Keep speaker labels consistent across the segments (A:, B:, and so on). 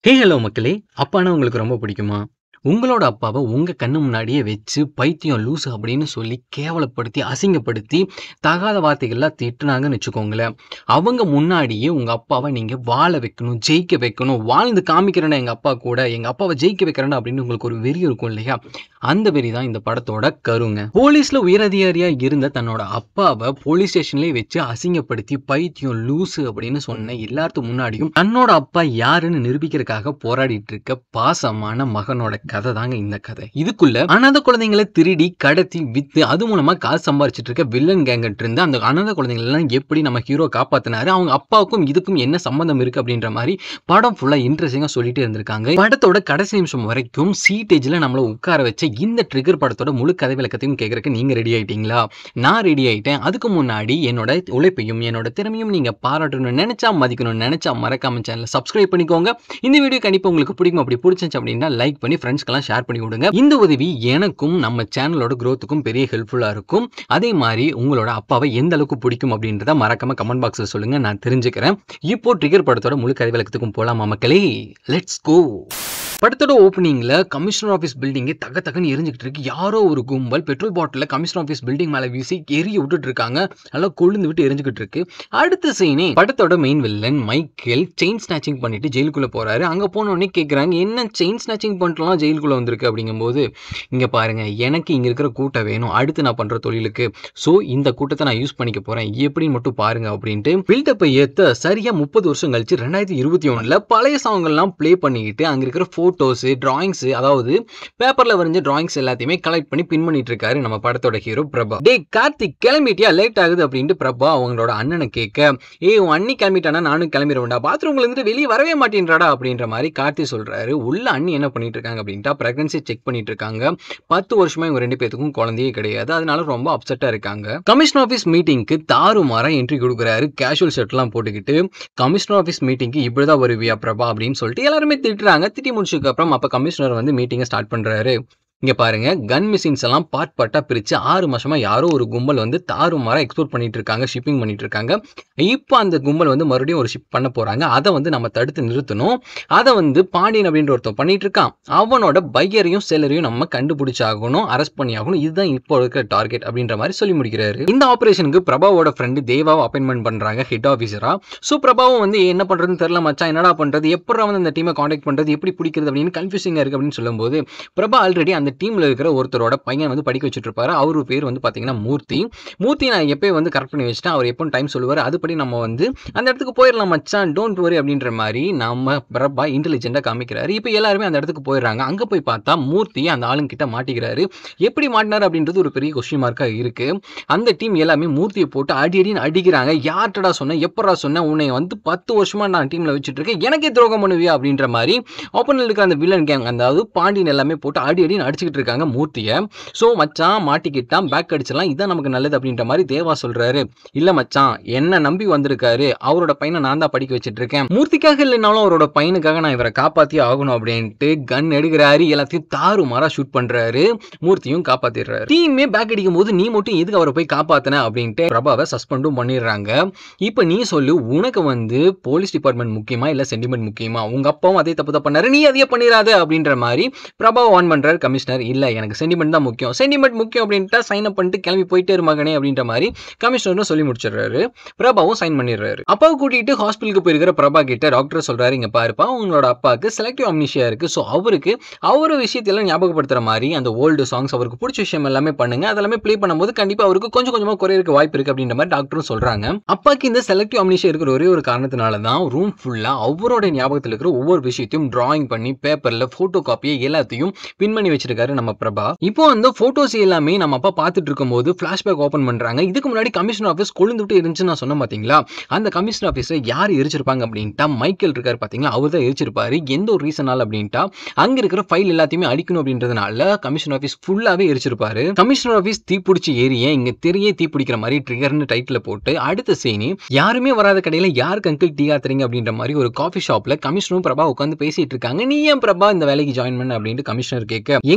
A: hey hello மக்களே அப்பானா உங்களுக்கு ரொம்ப பிடிக்குமா உங்களோட அப்பாவை உங்க கண்ணு முன்னாடியே வச்சு பைத்தியம் லூசு அப்படின்னு சொல்லி கேவலப்படுத்தி அசிங்கப்படுத்தி தகாத வார்த்தைகள்லாம் திட்டுனாங்கன்னு வச்சுக்கோங்களேன் அவங்க முன்னாடியே உங்க அப்பாவை நீங்க வாழ வைக்கணும் ஜெயிக்க வைக்கணும் வாழ்ந்து காமிக்கிறேன்னா எங்க அப்பா கூட எங்க அப்பாவை ஜெயிக்க வைக்கிறேன்னா அப்படின்னு உங்களுக்கு ஒரு வெறி இருக்கும் இல்லையா அந்த வெறி தான் இந்த படத்தோட கருங்க போலீஸ்ல உயரதிகாரியா இருந்த தன்னோட அப்பாவை போலீஸ் ஸ்டேஷன்லயே வச்சு அசிங்கப்படுத்தி பைத்தியம் லூசு அப்படின்னு சொன்ன எல்லாத்துக்கு முன்னாடியும் தன்னோட அப்பா யாருன்னு நிரூபிக்கிறதுக்காக போராடிட்டு இருக்க பாசமான மகனோட கதை தாங்க இந்த கதை இதுக்குள்ள அனாதை குழந்தைங்களை திருடி கடத்தி வித்து அது மூலமா காசு சம்பாரிச்சிட்டு இருக்க வில்லன் கேங்கிட்ட இருந்து அந்த அனாதை குழந்தைகள் எல்லாம் எப்படி நம்ம ஹீரோ காப்பாத்தினாரு அவங்க அப்பாவுக்கும் இதுக்கும் என்ன சம்பந்தம் இருக்கு அப்படின்ற மாதிரி படம் ஃபுல்லா இன்ட்ரெஸ்டிங்கா சொல்லிட்டே இருந்திருக்காங்க படத்தோட கடைசி நிமிஷம் வரைக்கும் சீட்டேஜ்ல நம்மள உட்கார வச்ச இந்த ட்ரிகர் படத்தோட முழு கதை விளக்கத்தையும் கேட்கறதுக்கு நீங்க ரெடி ஆயிட்டீங்களா நான் ரெடி ஆயிட்டேன் அதுக்கு முன்னாடி என்னோட உழைப்பையும் என்னோட திறமையும் நீங்க பாராட்டணும்னு நினைச்சா மதிக்கணும்னு நினைச்சா மறக்காம சேனலை சப்ஸ்கிரைப் பண்ணிக்கோங்க இந்த வீடியோ கண்டிப்பா உங்களுக்கு பிடிக்கும் அப்படி பிடிச்சிச்சு அப்படின்னா லைக் பண்ணி ஃப்ரெண்ட்ஸ்க்கெல்லாம் ஷேர் பண்ணி விடுங்க இந்த உதவி எனக்கும் நம்ம சேனலோட growth-க்கும் பெரிய ஹெல்ப்ஃபுல்லா இருக்கும் அதே மாதிரி உங்களோட அப்பாவை எந்த அளவுக்கு பிடிக்கும் அப்படின்றத மறக்காம கமெண்ட் பாக்ஸ்ல சொல்லுங்க நான் தெரிஞ்சுக்கிறேன் இப்போ ட்ரிகர் படத்தோட முழு கதை விளக்கத்துக்கும் போலாமா மக்களே லெட்ஸ் கோ படத்தோட ஓப்பனிங்ல கமிஷனர் ஆஃபீஸ் பில்டிங்கே தக தகன்னு எரிஞ்சுக்கிட்டு இருக்கு யாரோ ஒரு கும்பல் பெட்ரோல் பாட்டில கமிஷனர் ஆஃபீஸ் பில்டிங் மேல வீசி எரிய விட்டுட்டு இருக்காங்க நல்லா கொழுந்து விட்டு எரிஞ்சுக்கிட்டு இருக்கு அடுத்த சீனே படத்தோட main villain Michael chain snatching பண்ணிட்டு ஜெயிலுக்குள்ள போறாரு அங்க போன உடனே கேக்குறாங்க என்ன செயின் ஸ்நாச்சிங் பண்ணிட்டுலாம் ஜெயிலுக்குள்ள வந்திருக்கு அப்படிங்கும்போது இங்க பாருங்க எனக்கு இங்க இருக்கிற கூட்டம் வேணும் அடுத்து நான் பண்ற தொழிலுக்கு ஸோ இந்த கூட்டத்தை நான் யூஸ் பண்ணிக்க போறேன் எப்படின்னு மட்டும் பாருங்க அப்படின்ட்டு பில்டப்பை ஏத்த சரியா முப்பது வருஷம் கழிச்சு ரெண்டாயிரத்தி இருபத்தி ஒண்ணுல பழைய சாங்கெல்லாம் ப்ளே பண்ணிக்கிட்டு அங்க இருக்கிற போட்டோஸ் டிராயிங்ஸ் அதாவது பேப்பர்ல வரைஞ்ச டிராயிங்ஸ் எல்லாத்தையுமே கலெக்ட் பண்ணி பின் பண்ணிட்டு இருக்காரு நம்ம படத்தோட ஹீரோ பிரபா டே கார்த்திக் கிளம்பிட்டியா லேட் ஆகுது அப்படின்ட்டு பிரபா அவங்களோட அண்ணனை கேட்க ஏய் உன் அண்ணி கிளம்பிட்டானா நானும் கிளம்பிடுவேன்டா பாத்ரூம்ல இருந்து வெளியே வரவே மாட்டேன்றாடா அப்படின்ற மாதிரி கார்த்தி சொல்றாரு உள்ள அண்ணி என்ன பண்ணிட்டு இருக்காங்க அப்படின்ட்டா பிரெக்னன்சி செக் பண்ணிட்டு இருக்காங்க பத்து வருஷமா இவங்க ரெண்டு பேத்துக்கும் குழந்தையே கிடையாது அதனால ரொம்ப அப்செட்டா இருக்காங்க கமிஷனர் ஆஃபீஸ் மீட்டிங்க்கு தாறுமாறா என்ட்ரி கொடுக்குறாரு கேஷுவல் ஷர்ட்லாம் போட்டுக்கிட்டு கமிஷனர் ஆஃபீஸ் மீட்டிங்க்கு இப்படிதான் வருவியா பிரபா அப்படின்னு சொல்லிட்டு எல்லாருமே திட்டுறாங்க திட்டி முடிச்சதுக்கு அப்புறம் அப்ப கமிஷனர் வந்து மீட்டிங்கை ஸ்டார்ட் பண்றாரு இங்க பாருங்க கன் மிஷின்ஸ் எல்லாம் பார்ட் பார்ட்டா பிரிச்சு ஆறு மாசமா யாரோ ஒரு கும்பல் வந்து தாறுமாறா எக்ஸ்போர்ட் பண்ணிட்டு இருக்காங்க ஷிப்பிங் பண்ணிட்டு இருக்காங்க இப்போ அந்த கும்பல் வந்து மறுபடியும் ஒரு ஷிப் பண்ண போறாங்க அதை வந்து நம்ம தடுத்து நிறுத்தணும் அதை வந்து பாண்டியன் அப்படின்ற ஒருத்தன் பண்ணிட்டு இருக்கான் அவனோட பையரையும் செல்லரையும் நம்ம கண்டுபிடிச்சாகணும் அரெஸ்ட் பண்ணி ஆகணும் இதுதான் இப்போ இருக்கிற டார்கெட் அப்படின்ற மாதிரி சொல்லி முடிக்கிறாரு இந்த ஆபரேஷனுக்கு பிரபாவோட ஃப்ரெண்டு தேவாவை அப்பாயின்மெண்ட் பண்றாங்க ஹெட் ஆஃபீஸரா ஸோ பிரபாவும் வந்து என்ன பண்றதுன்னு தெரியல மச்சான் என்னடா பண்றது எப்படி வந்து அந்த டீமை காண்டாக்ட் பண்றது எப்படி பிடிக்கிறது அப்படின்னு கன்ஃபியூசிங்கா இருக்கு அப்படின்னு சொல்லும்போது பிரபா ஆல்ரெடி அந்த டீம்ல இருக்கிற ஒருத்தரோட பையன் வந்து படிக்க வச்சுட்டு இருப்பாரு அவரு பேர் வந்து பாத்தீங்கன்னா மூர்த்தி மூர்த்தி நான் எப்பயும் வந்து கரெக்ட் பண்ணி வச்சுட்டேன் அவர் எப்போ டைம் சொல்லுவார் அதுபடி நம்ம வந்து அந்த இடத்துக்கு போயிடலாம் மச்சான் டோன்ட் வரி அப்படின்ற மாதிரி நம்ம பிரபா இன்டெலிஜென்ட்டாக காமிக்கிறாரு இப்போ எல்லாருமே அந்த இடத்துக்கு போயிடுறாங்க அங்கே போய் பார்த்தா மூர்த்தி அந்த ஆளுங்கிட்ட மாட்டிக்கிறாரு எப்படி மாட்டினார் அப்படின்றது ஒரு பெரிய கொஸ்டின் மார்க்காக இருக்கு அந்த டீம் எல்லாமே மூர்த்தியை போட்டு அடி அடின்னு அடிக்கிறாங்க யார்ட்டடா சொன்னேன் எப்படா சொன்னேன் உன்னை வந்து பத்து வருஷமா நான் டீம்ல வச்சுட்டு இருக்கேன் எனக்கே துரோகம் பண்ணுவியா அப்படின்ற மாதிரி ஓப்பனில் இருக்கிற அந்த வில்லன் கேங் அதாவது பாண்டியன் எல்லாமே போட்டு அடி அடின்னு அடிச்சுக்கிட்டு இருக்காங்க மூர்த்தியை ஸோ மச்சான் மாட்டிக்கிட்டான் பேக் அடிச்சிடலாம் இதான் நமக்கு நல்லது அப்படின்ற மாதிரி தேவா சொல்றாரு இல்ல மச்சான் என்ன நம்பி வந்திருக்காரு அவரோட பையனை நான் தான் படிக்க வச்சிட்டு இருக்கேன் மூர்த்திக்காக இல்லைனாலும் அவரோட பையனுக்காக நான் இவரை காப்பாத்தி ஆகணும் அப்படின்ட்டு கன் எடுக்கிறாரு எல்லாத்தையும் தாறுமாறா ஷூட் பண்றாரு மூர்த்தியும் காப்பாத்திடுறாரு டீமே பேக் அடிக்கும் போது நீ மட்டும் எதுக்கு அவரை போய் காப்பாத்தின அப்படின்ட்டு பிரபாவை சஸ்பெண்டும் பண்ணிடுறாங்க இப்போ நீ சொல்லு உனக்கு வந்து போலீஸ் டிபார்ட்மெண்ட் முக்கியமா இல்ல சென்டிமெண்ட் முக்கியமா உங்க அப்பாவும் அதே தப்பு தான் பண்ணாரு நீ அதையே பண்ணிடாத அப்படின்ற மாதிரி பிரபாவை ஆன் பண்றாரு கமிஷனர் இல்ல எனக்கு சென்டிமெண்ட் தான் முக்கியம் சென்டிமெண்ட் முக்கியம் அப்படின்ட்டு சைன் அப் பண்ணிட்டு கிளம்பி போயிட்டே இரு மகனே அப்படின்ற மாதிரி கமிஷனரும் சொல்லி முடிச்சிடுறாரு பிரபாவும் சைன் பண்ணிடுறாரு அப்பாவை கூட்டிட்டு ஹாஸ்பிட்டலுக்கு போயிருக்கிற பிரபா கிட்ட டாக்டர் சொல்றாரு இங்க பாருப்பா உங்களோட அப்பாவுக்கு செலக்டிவ் அம்னிஷியா இருக்கு ஸோ அவருக்கு அவர் விஷயத்தெல்லாம் ஞாபகப்படுத்துற மாதிரி அந்த ஓல்டு சாங்ஸ் அவருக்கு பிடிச்ச விஷயம் எல்லாமே பண்ணுங்க அதெல்லாமே ப்ளே பண்ணும்போது கண்டிப்பா அவருக்கு கொஞ்சம் கொஞ்சமா குறையறதுக்கு வாய்ப்பு இருக்கு அப்படின்ற மாதிரி டாக்டரும் சொல்றாங்க அப்பாக்கு இந்த செலக்டிவ் அம்னிஷியா இருக்கிற ஒரே ஒரு காரணத்தினால தான் ரூம் ஃபுல்லா அவரோட ஞாபகத்தில் இருக்கிற ஒவ்வொரு விஷயத்தையும் டிராயிங் பண்ணி பேப்பர்ல போட்டோ காப்பியை எல்லாத்தையும் பின் பண்ணி வச்சிருக்காரு நம்ம பிரபா இப்போ அந்த போட்டோஸ் எல்லாமே நம்ம அப்பா பார்த்துட்டு இருக்கும்போது ஃபிளாஷ்பேக் ஓப்பன் பண்றாங்க இதுக்கு முன்னாடி கமிஷன் ஆஃபீஸ் கொழுந்துட்டு இருந்துச்சு நான் சொன்னேன் பாத்தீங்களா அந்த கமிஷன் ஆஃபீஸை யார் எரிச்சிருப்பாங்க அப்படின்ட்டா மைக்கேல் இருக்காரு பாத்தீங்களா அவர் தான் எரிச்சிருப்பாரு எந்த ஒரு ரீசனால அப்படின்ட்டா அங்க இருக்கிற ஃபைல் எல்லாத்தையுமே அடிக்கணும் அப்படின்றதுனால கமிஷன் ஆஃபீஸ் ஃபுல்லாவே எரிச்சிருப்பாரு கமிஷனர் ஆஃபீஸ் தீப்பிடிச்சு ஏறிய இங்க தெரிய தீப்பிடிக்கிற மாதிரி ட்ரிகர்னு டைட்டில் போட்டு அடுத்த சீனி யாருமே வராத கடையில யாருக்கு அங்கிள் டீ ஆத்துறீங்க அப்படின்ற மாதிரி ஒரு காஃபி ஷாப்ல கமிஷனரும் பிரபா உட்காந்து பேசிட்டு இருக்காங்க நீ ஏன் பிரபா இந்த வேலைக்கு ஜாயின் பண்ண அப்படின்ட்டு கமிஷனர் கேட்க எங்க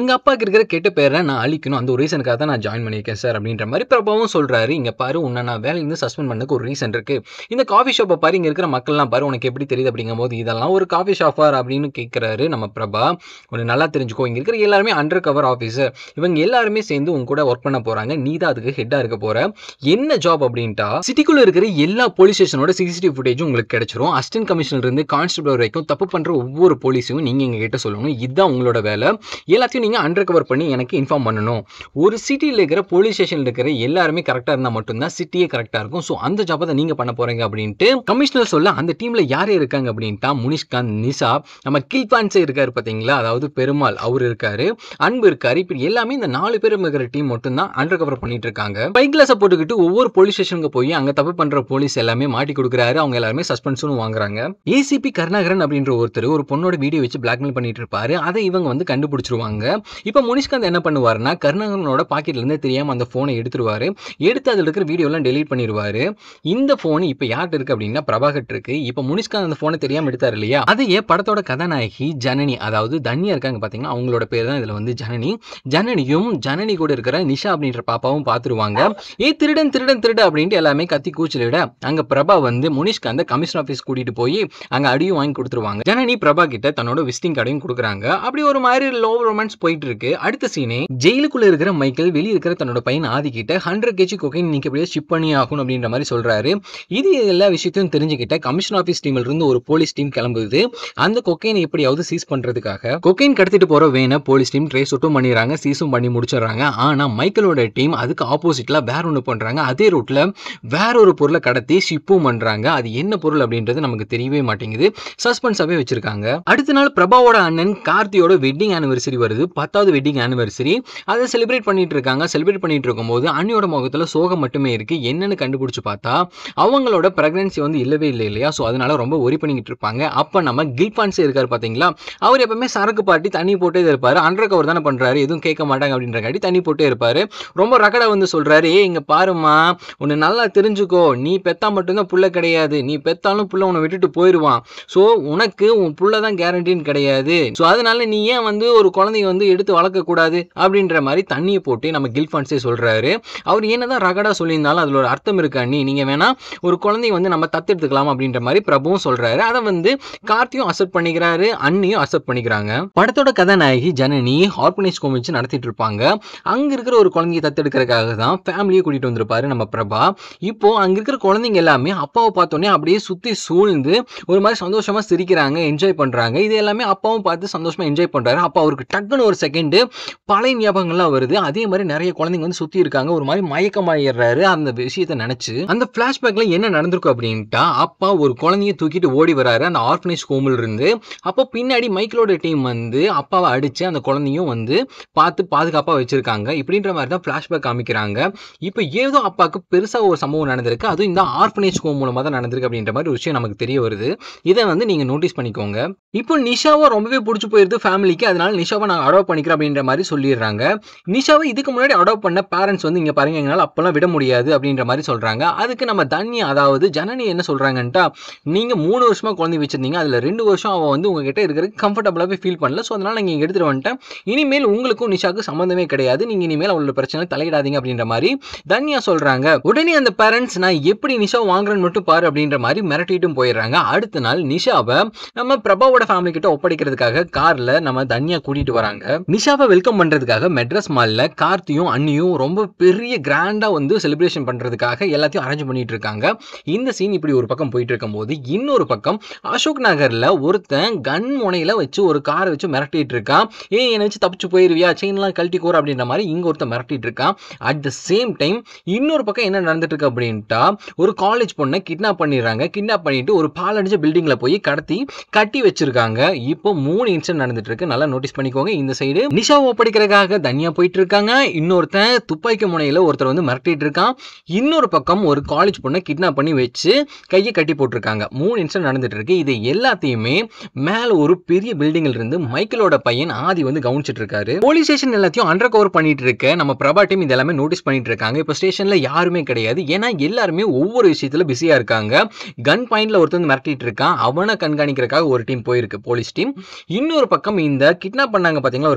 A: எங்க அப்பாக்கு இருக்கிற கெட்ட பேரை நான் அழிக்கணும் அந்த ஒரு ரீசனுக்காக தான் நான் ஜாயின் பண்ணியிருக்கேன் சார் அப்படின்ற மாதிரி பிரபாவும் சொல்றாரு இங்க பாரு உன்னை நான் வேலையிலேருந்து சஸ்பெண்ட் பண்ணதுக்கு ஒரு ரீசன் இருக்கு இந்த காஃபி ஷாப்பை பாரு இங்க இருக்கிற மக்கள்லாம் பாரு உனக்கு எப்படி தெரியுது அப்படிங்கும் போது இதெல்லாம் ஒரு காஃபி ஷாப்பார் அப்படின்னு கேட்கிறாரு நம்ம பிரபா உனக்கு நல்லா தெரிஞ்சுக்கோ இங்க இருக்கிற எல்லாருமே அண்டர் கவர் ஆஃபீஸர் இவங்க எல்லாருமே சேர்ந்து உங்க கூட ஒர்க் பண்ண போறாங்க நீ தான் அதுக்கு ஹெட்டா இருக்க போற என்ன ஜாப் அப்படின்ட்டா சிட்டிக்குள்ள இருக்கிற எல்லா போலீஸ் ஸ்டேஷனோட சிசிடிவி ஃபுட்டேஜும் உங்களுக்கு கிடைச்சிரும் அசிஸ்டன்ட் கமிஷனர் இருந்து கான்ஸ்டபிள் வரைக்கும் தப்பு பண்ற ஒவ்வொரு போலீஸையும் நீங்க எங்க கிட்ட சொல்லணும் இதுதான் உங்களோட வேலை எல்லாத்தையும் நீங்க அண்டர் கவர் பண்ணி எனக்கு இன்ஃபார்ம் பண்ணணும் ஒரு சிட்டியில் இருக்கிற போலீஸ் ஸ்டேஷன்ல இருக்கிற எல்லாருமே கரெக்டா இருந்தா மட்டும்தான் சிட்டியே கரெக்டா இருக்கும் ஸோ அந்த ஜாப்பை தான் நீங்க பண்ண போறீங்க அப்படின்ட்டு கமிஷனர் சொல்ல அந்த டீம்ல யார் இருக்காங்க அப்படின்ட்டா முனிஷ்காந்த் நிசா நம்ம கில்பான்சே இருக்காரு பாத்தீங்களா அதாவது பெருமாள் அவர் இருக்காரு அன்பு இருக்காரு இப்படி எல்லாமே இந்த நாலு பேரும் இருக்கிற டீம் மட்டும் தான் அண்டர் கவர் பண்ணிட்டு இருக்காங்க பைக் கிளாஸை போட்டுக்கிட்டு ஒவ்வொரு போலீஸ் ஸ்டேஷனுக்கு போய் அங்க தப்பு பண்ற போலீஸ் எல்லாமே மாட்டி கொடுக்குறாரு அவங்க எல்லாருமே சஸ்பென்ஷனும் வாங்குறாங்க ஏசிபி கருணாகரன் அப்படின்ற ஒருத்தர் ஒரு பொண்ணோட வீடியோ வச்சு பிளாக்மெயில் பண்ணிட்டு இருப்பாரு அதை இவங்க வந்து கண்டுபிடிச்சிருவாங்க இப்போ முனிஷ்காந்த் என்ன பண்ணுவாருன்னா கருணாகரனோட பாக்கெட்ல இருந்து தெரியாம அந்த போனை எடுத்துருவாரு எடுத்து அதில் இருக்கிற வீடியோ எல்லாம் டெலீட் பண்ணிடுவாரு இந்த போன் இப்போ யார்கிட்ட இருக்கு அப்படின்னா பிரபாகர் இருக்கு இப்போ முனிஷ்காந்த் அந்த போனை தெரியாம எடுத்தாரு இல்லையா அதையே படத்தோட கதாநாயகி ஜனனி அதாவது தன்யா இருக்காங்க பாத்தீங்கன்னா அவங்களோட பேர் தான் இதுல வந்து ஜனனி ஜனனியும் ஜனனி கூட இருக்கிற நிஷா அப்படின்ற பாப்பாவும் பார்த்துருவாங்க ஏ திருடன் திருடன் திருட அப்படின்ட்டு எல்லாமே கத்தி கூச்சலிட அங்க பிரபா வந்து முனிஷ்காந்த கமிஷன் ஆஃபீஸ் கூட்டிட்டு போய் அங்க அடியும் வாங்கி கொடுத்துருவாங்க ஜனனி பிரபா கிட்ட தன்னோட விசிட்டிங் கார்டையும் கொடுக்குறாங்க அப்படி ஒரு மாதிரி லோ ரொமான்ஸ் போயிட்டு இருக்கு அடுத்த சீனே ஜெயிலுக்குள்ள இருக்கிற மைக்கேல் வெளியே இருக்கிற தன்னோட பையன் ஆதி கிட்ட ஹண்ட்ரட் கேஜி கொகைன் நீங்க எப்படியா ஷிப் பண்ணி ஆகணும் அப்படின்ற மாதிரி சொல்றாரு இது எல்லா விஷயத்தையும் தெரிஞ்சுக்கிட்ட கமிஷன் ஆஃபீஸ் டீம்ல இருந்து ஒரு போலீஸ் டீம் கிளம்புது அந்த கொக்கைனை எப்படியாவது சீஸ் பண்றதுக்காக கொக்கைன் கடத்திட்டு போற வேனை போலீஸ் டீம் ட்ரேஸ் சுட்டும் பண்ணிடுறாங்க சீஸும் பண்ணி முடிச்சிடுறாங்க ஆனா மைக்கேலோட டீம் அதுக்கு ஆப்போசிட்ல வேற ஒன்று பண்றாங்க அதே ரூட்ல வேற ஒரு பொருளை கடத்தி ஷிப்பும் பண்றாங்க அது என்ன பொருள் அப்படின்றது நமக்கு தெரியவே மாட்டேங்குது சஸ்பென்ஸாவே வச்சிருக்காங்க அடுத்த நாள் பிரபாவோட அண்ணன் கார்த்தியோட வெட்டிங் ஆனிவர்சரி வருது பத்தாவது வெட்டிங் ஆனிவர்சரி அதை செலிப்ரேட் பண்ணிட்டு இருக்காங்க செலிப்ரேட் பண்ணிட்டு இருக்கும்போது அண்ணியோட முகத்துல சோகம் மட்டுமே இருக்கு என்னன்னு கண்டுபிடிச்சு பார்த்தா அவங்களோட பிரெக்னன்சி வந்து இல்லவே இல்லை இல்லையா ஸோ அதனால ரொம்ப ஒரி பண்ணிக்கிட்டு இருப்பாங்க அப்போ நம்ம கில்பான்ஸே இருக்காரு பார்த்தீங்களா அவர் எப்பவுமே சரக்கு பாட்டி தண்ணி போட்டே இருப்பாரு அண்டர் கவர் தானே பண்றாரு எதுவும் கேட்க மாட்டாங்க அப்படின்றக்காட்டி தண்ணி போட்டே இருப்பாரு ரொம்ப ரகடா வந்து சொல்றாரு ஏ இங்க பாருமா உன்னை நல்லா தெரிஞ்சுக்கோ நீ பெத்தா மட்டும்தான் புள்ள கிடையாது நீ பெத்தாலும் புள்ள உன்னை விட்டுட்டு போயிடுவான் ஸோ உனக்கு உன் புள்ள தான் கேரண்டின்னு கிடையாது ஸோ அதனால நீ ஏன் வந்து ஒரு குழந்தைய வந்து எடுத்து வளர்க்கக்கூடாது அப்படின்ற மாதிரி தண்ணியை போட்டு நம்ம கில்ஃபான்ஸே சொல்றாரு அவர் என்னதான் ரகடா சொல்லியிருந்தாலும் அதில் ஒரு அர்த்தம் இருக்கா நீ நீங்க வேணா ஒரு குழந்தைய வந்து நம்ம தத்தெடுத்துக்கலாம் அப்படின்ற மாதிரி பிரபுவும் சொல்றாரு அதை வந்து கார்த்தியும் அக்செப்ட் பண்ணிக்கிறாரு அண்ணியும் அக்செப்ட் பண்ணிக்கிறாங்க படத்தோட கதாநாயகி ஜனனி ஆர்பனைஸ் கோம் வச்சு நடத்திட்டு இருப்பாங்க அங்க இருக்கிற ஒரு குழந்தைய தத்தெடுக்கிறதுக்காக தான் ஃபேமிலியை கூட்டிட்டு வந்திருப்பாரு நம்ம பிரபா இப்போ அங்க இருக்கிற குழந்தைங்க எல்லாமே அப்பாவை பார்த்தோன்னே அப்படியே சுத்தி சூழ்ந்து ஒரு மாதிரி சந்தோஷமா சிரிக்கிறாங்க என்ஜாய் பண்றாங்க இது எல்லாமே அப்பாவும் பார்த்து சந்தோஷமா என்ஜாய் பண்றாரு அப்போ அவருக்கு டக்குன்னு ஒரு செகண்ட் பழைய ஞாபகங்கள்லாம் வருது அதே மாதிரி நிறைய குழந்தைங்க வந்து சுத்தி இருக்காங்க ஒரு மாதிரி மயக்கமாயிடுறாரு அந்த விஷயத்தை நினைச்சு அந்த பிளாஷ்பேக்ல என்ன நடந்திருக்கும் அப்படின்ட்டா அப்பா ஒரு குழந்தைய தூக்கிட்டு ஓடி வராரு அந்த ஆர்ஃபனேஜ் ஹோமில் இருந்து அப்போ பின்னாடி மைக்கிளோட டீம் வந்து அப்பாவை அடிச்சு அந்த குழந்தையும் வந்து பார்த்து பாதுகாப்பாக வச்சிருக்காங்க இப்படின்ற மாதிரி தான் ஃப்ளாஷ்பேக் காமிக்கிறாங்க இப்போ ஏதோ அப்பாவுக்கு பெருசாக ஒரு சம்பவம் நடந்திருக்கு அதுவும் இந்த ஆர்ஃபனேஜ் ஹோம் மூலமாக தான் நடந்திருக்கு அப்படின்ற மாதிரி ஒரு விஷயம் நமக்கு தெரிய வருது இதை வந்து நீங்கள் நோட்டீஸ் பண்ணிக்கோங்க இப்போ நிஷாவை ரொம்பவே பிடிச்சி போயிருது ஃபேமிலிக்கு அதனால நிஷாவை நான் அடாப்ட் பண்ணிக்கிறேன் அப்படின்ற மாதிரி சொல்லிடுறாங்க நிஷாவை இதுக்கு முன்னாடி அடாப்ட் பண்ண பேரண்ட்ஸ் வந்து இங்கே பாருங்க எங்களால் அப்போல்லாம் விட முடியாது அப்படின்ற மாதிரி சொல்கிறாங்க அதுக்கு நம்ம தன்யா அதாவது ஜனனி என்ன சொல்கிறாங்கன்ட்டா நீங்கள் மூணு வருஷமாக குழந்தை வச்சிருந்தீங்க அதில் ரெண்டு வருஷம் அவள் வந்து உங்ககிட்ட இருக்கிறதுக்கு கம்ஃபர்டபுளாகவே ஃபீல் பண்ணல ஸோ அதனால் நீங்கள் எடுத்துகிட்டு வந்துட்டேன் இனிமேல் உங்களுக்கும் நிஷாவுக்கு சம்மந்தமே கிடையாது நீங்கள் இனிமேல் அவளோட பிரச்சனை தலையிடாதீங்க அப்படின்ற மாதிரி தன்யா சொல்கிறாங்க உடனே அந்த பேரண்ட்ஸ் நான் எப்படி நிஷா வாங்குறேன்னு மட்டும் பாரு அப்படின்ற மாதிரி மிரட்டிட்டும் போயிடுறாங்க அடுத்த நாள் நிஷாவை நம்ம பிரபாவோட ஃபேமிலி கிட்ட ஒப்படைக்கிறதுக்காக கார்ல நம்ம தன்யா கூட்டிட்டு வராங்க நிஷாவை வெல்கம் பண்றதுக்காக மெட்ராஸ் மால்ல கார்த்தியும் அண்ணியும் ரொம்ப பெரிய கிராண்டா வந்து செலிப்ரேஷன் பண்றதுக்காக எல்லாத்தையும் அரேஞ்ச் பண்ணிட்டு இருக்காங்க இந்த சீன் இப்படி ஒரு பக்கம் போயிட்டு இருக்கும்போது இன்னொரு பக்கம் அசோக் நகர்ல ஒருத்தன் கன் முனையில வச்சு ஒரு காரை வச்சு மிரட்டிட்டு இருக்கான் ஏ என்னை வச்சு தப்பிச்சு போயிருவியா செயின்லாம் கழட்டி கோர் அப்படின்ற மாதிரி இங்க ஒருத்தன் மிரட்டிட்டு இருக்கான் அட் த சேம் டைம் இன்னொரு பக்கம் என்ன நடந்துட்டு இருக்கு அப்படின்ட்டா ஒரு காலேஜ் பொண்ணை கிட்னாப் பண்ணிடுறாங்க கிட்னாப் பண்ணிட்டு ஒரு பாலடிச்ச பில்டிங்ல போய் கடத்தி கட்டி வச்சிருக்காங்க இப்போ மூணு இன்சிடென்ட் நடந்துட்டு இருக்கு நல்லா நோட்டீஸ் பண்ணிக்கோங்க இந்த சைடு நிஷா ஒப்படைக்கிறதுக்காக தனியா போயிட்டு இருக்காங்க இன்னொருத்தன் துப்பாக்கி முனையில ஒருத்தர் வந்து மிரட்டிட்டு இருக்கான் இன்னொரு பக்கம் ஒரு காலேஜ் பொண்ணை கிட்னாப் பண்ணி வச்சு கையை கட்டி போட்டிருக்காங்க மூணு இன்சிடென்ட் நடந்துட்டு இருக்கு இது எல்லாத்தையுமே மேல ஒரு பெரிய பில்டிங்ல இருந்து மைக்கேலோட பையன் ஆதி வந்து கவனிச்சிட்டு இருக்காரு போலீஸ் ஸ்டேஷன் எல்லாத்தையும் அண்டர் கவர் பண்ணிட்டு இருக்க நம்ம பிரபா டீம் இது எல்லாமே நோட்டீஸ் பண்ணிட்டு இருக்காங்க இப்போ ஸ்டேஷன்ல யாருமே கிடையாது ஏன்னா எல்லாருமே ஒவ்வொரு விஷயத்துல பிஸியா இருக்காங்க கன் பாயிண்ட்ல ஒருத்தர் வந்து மிரட்டிட்டு இருக்கான் அவனை கண்காணிக்கிறதுக்காக ஒரு டீம் போயிருக்கு போலீஸ் டீம் இன்னொரு பக்கம் இந்த கிட்னாப் பண்ணாங்க பாத்தீங்களா ஒரு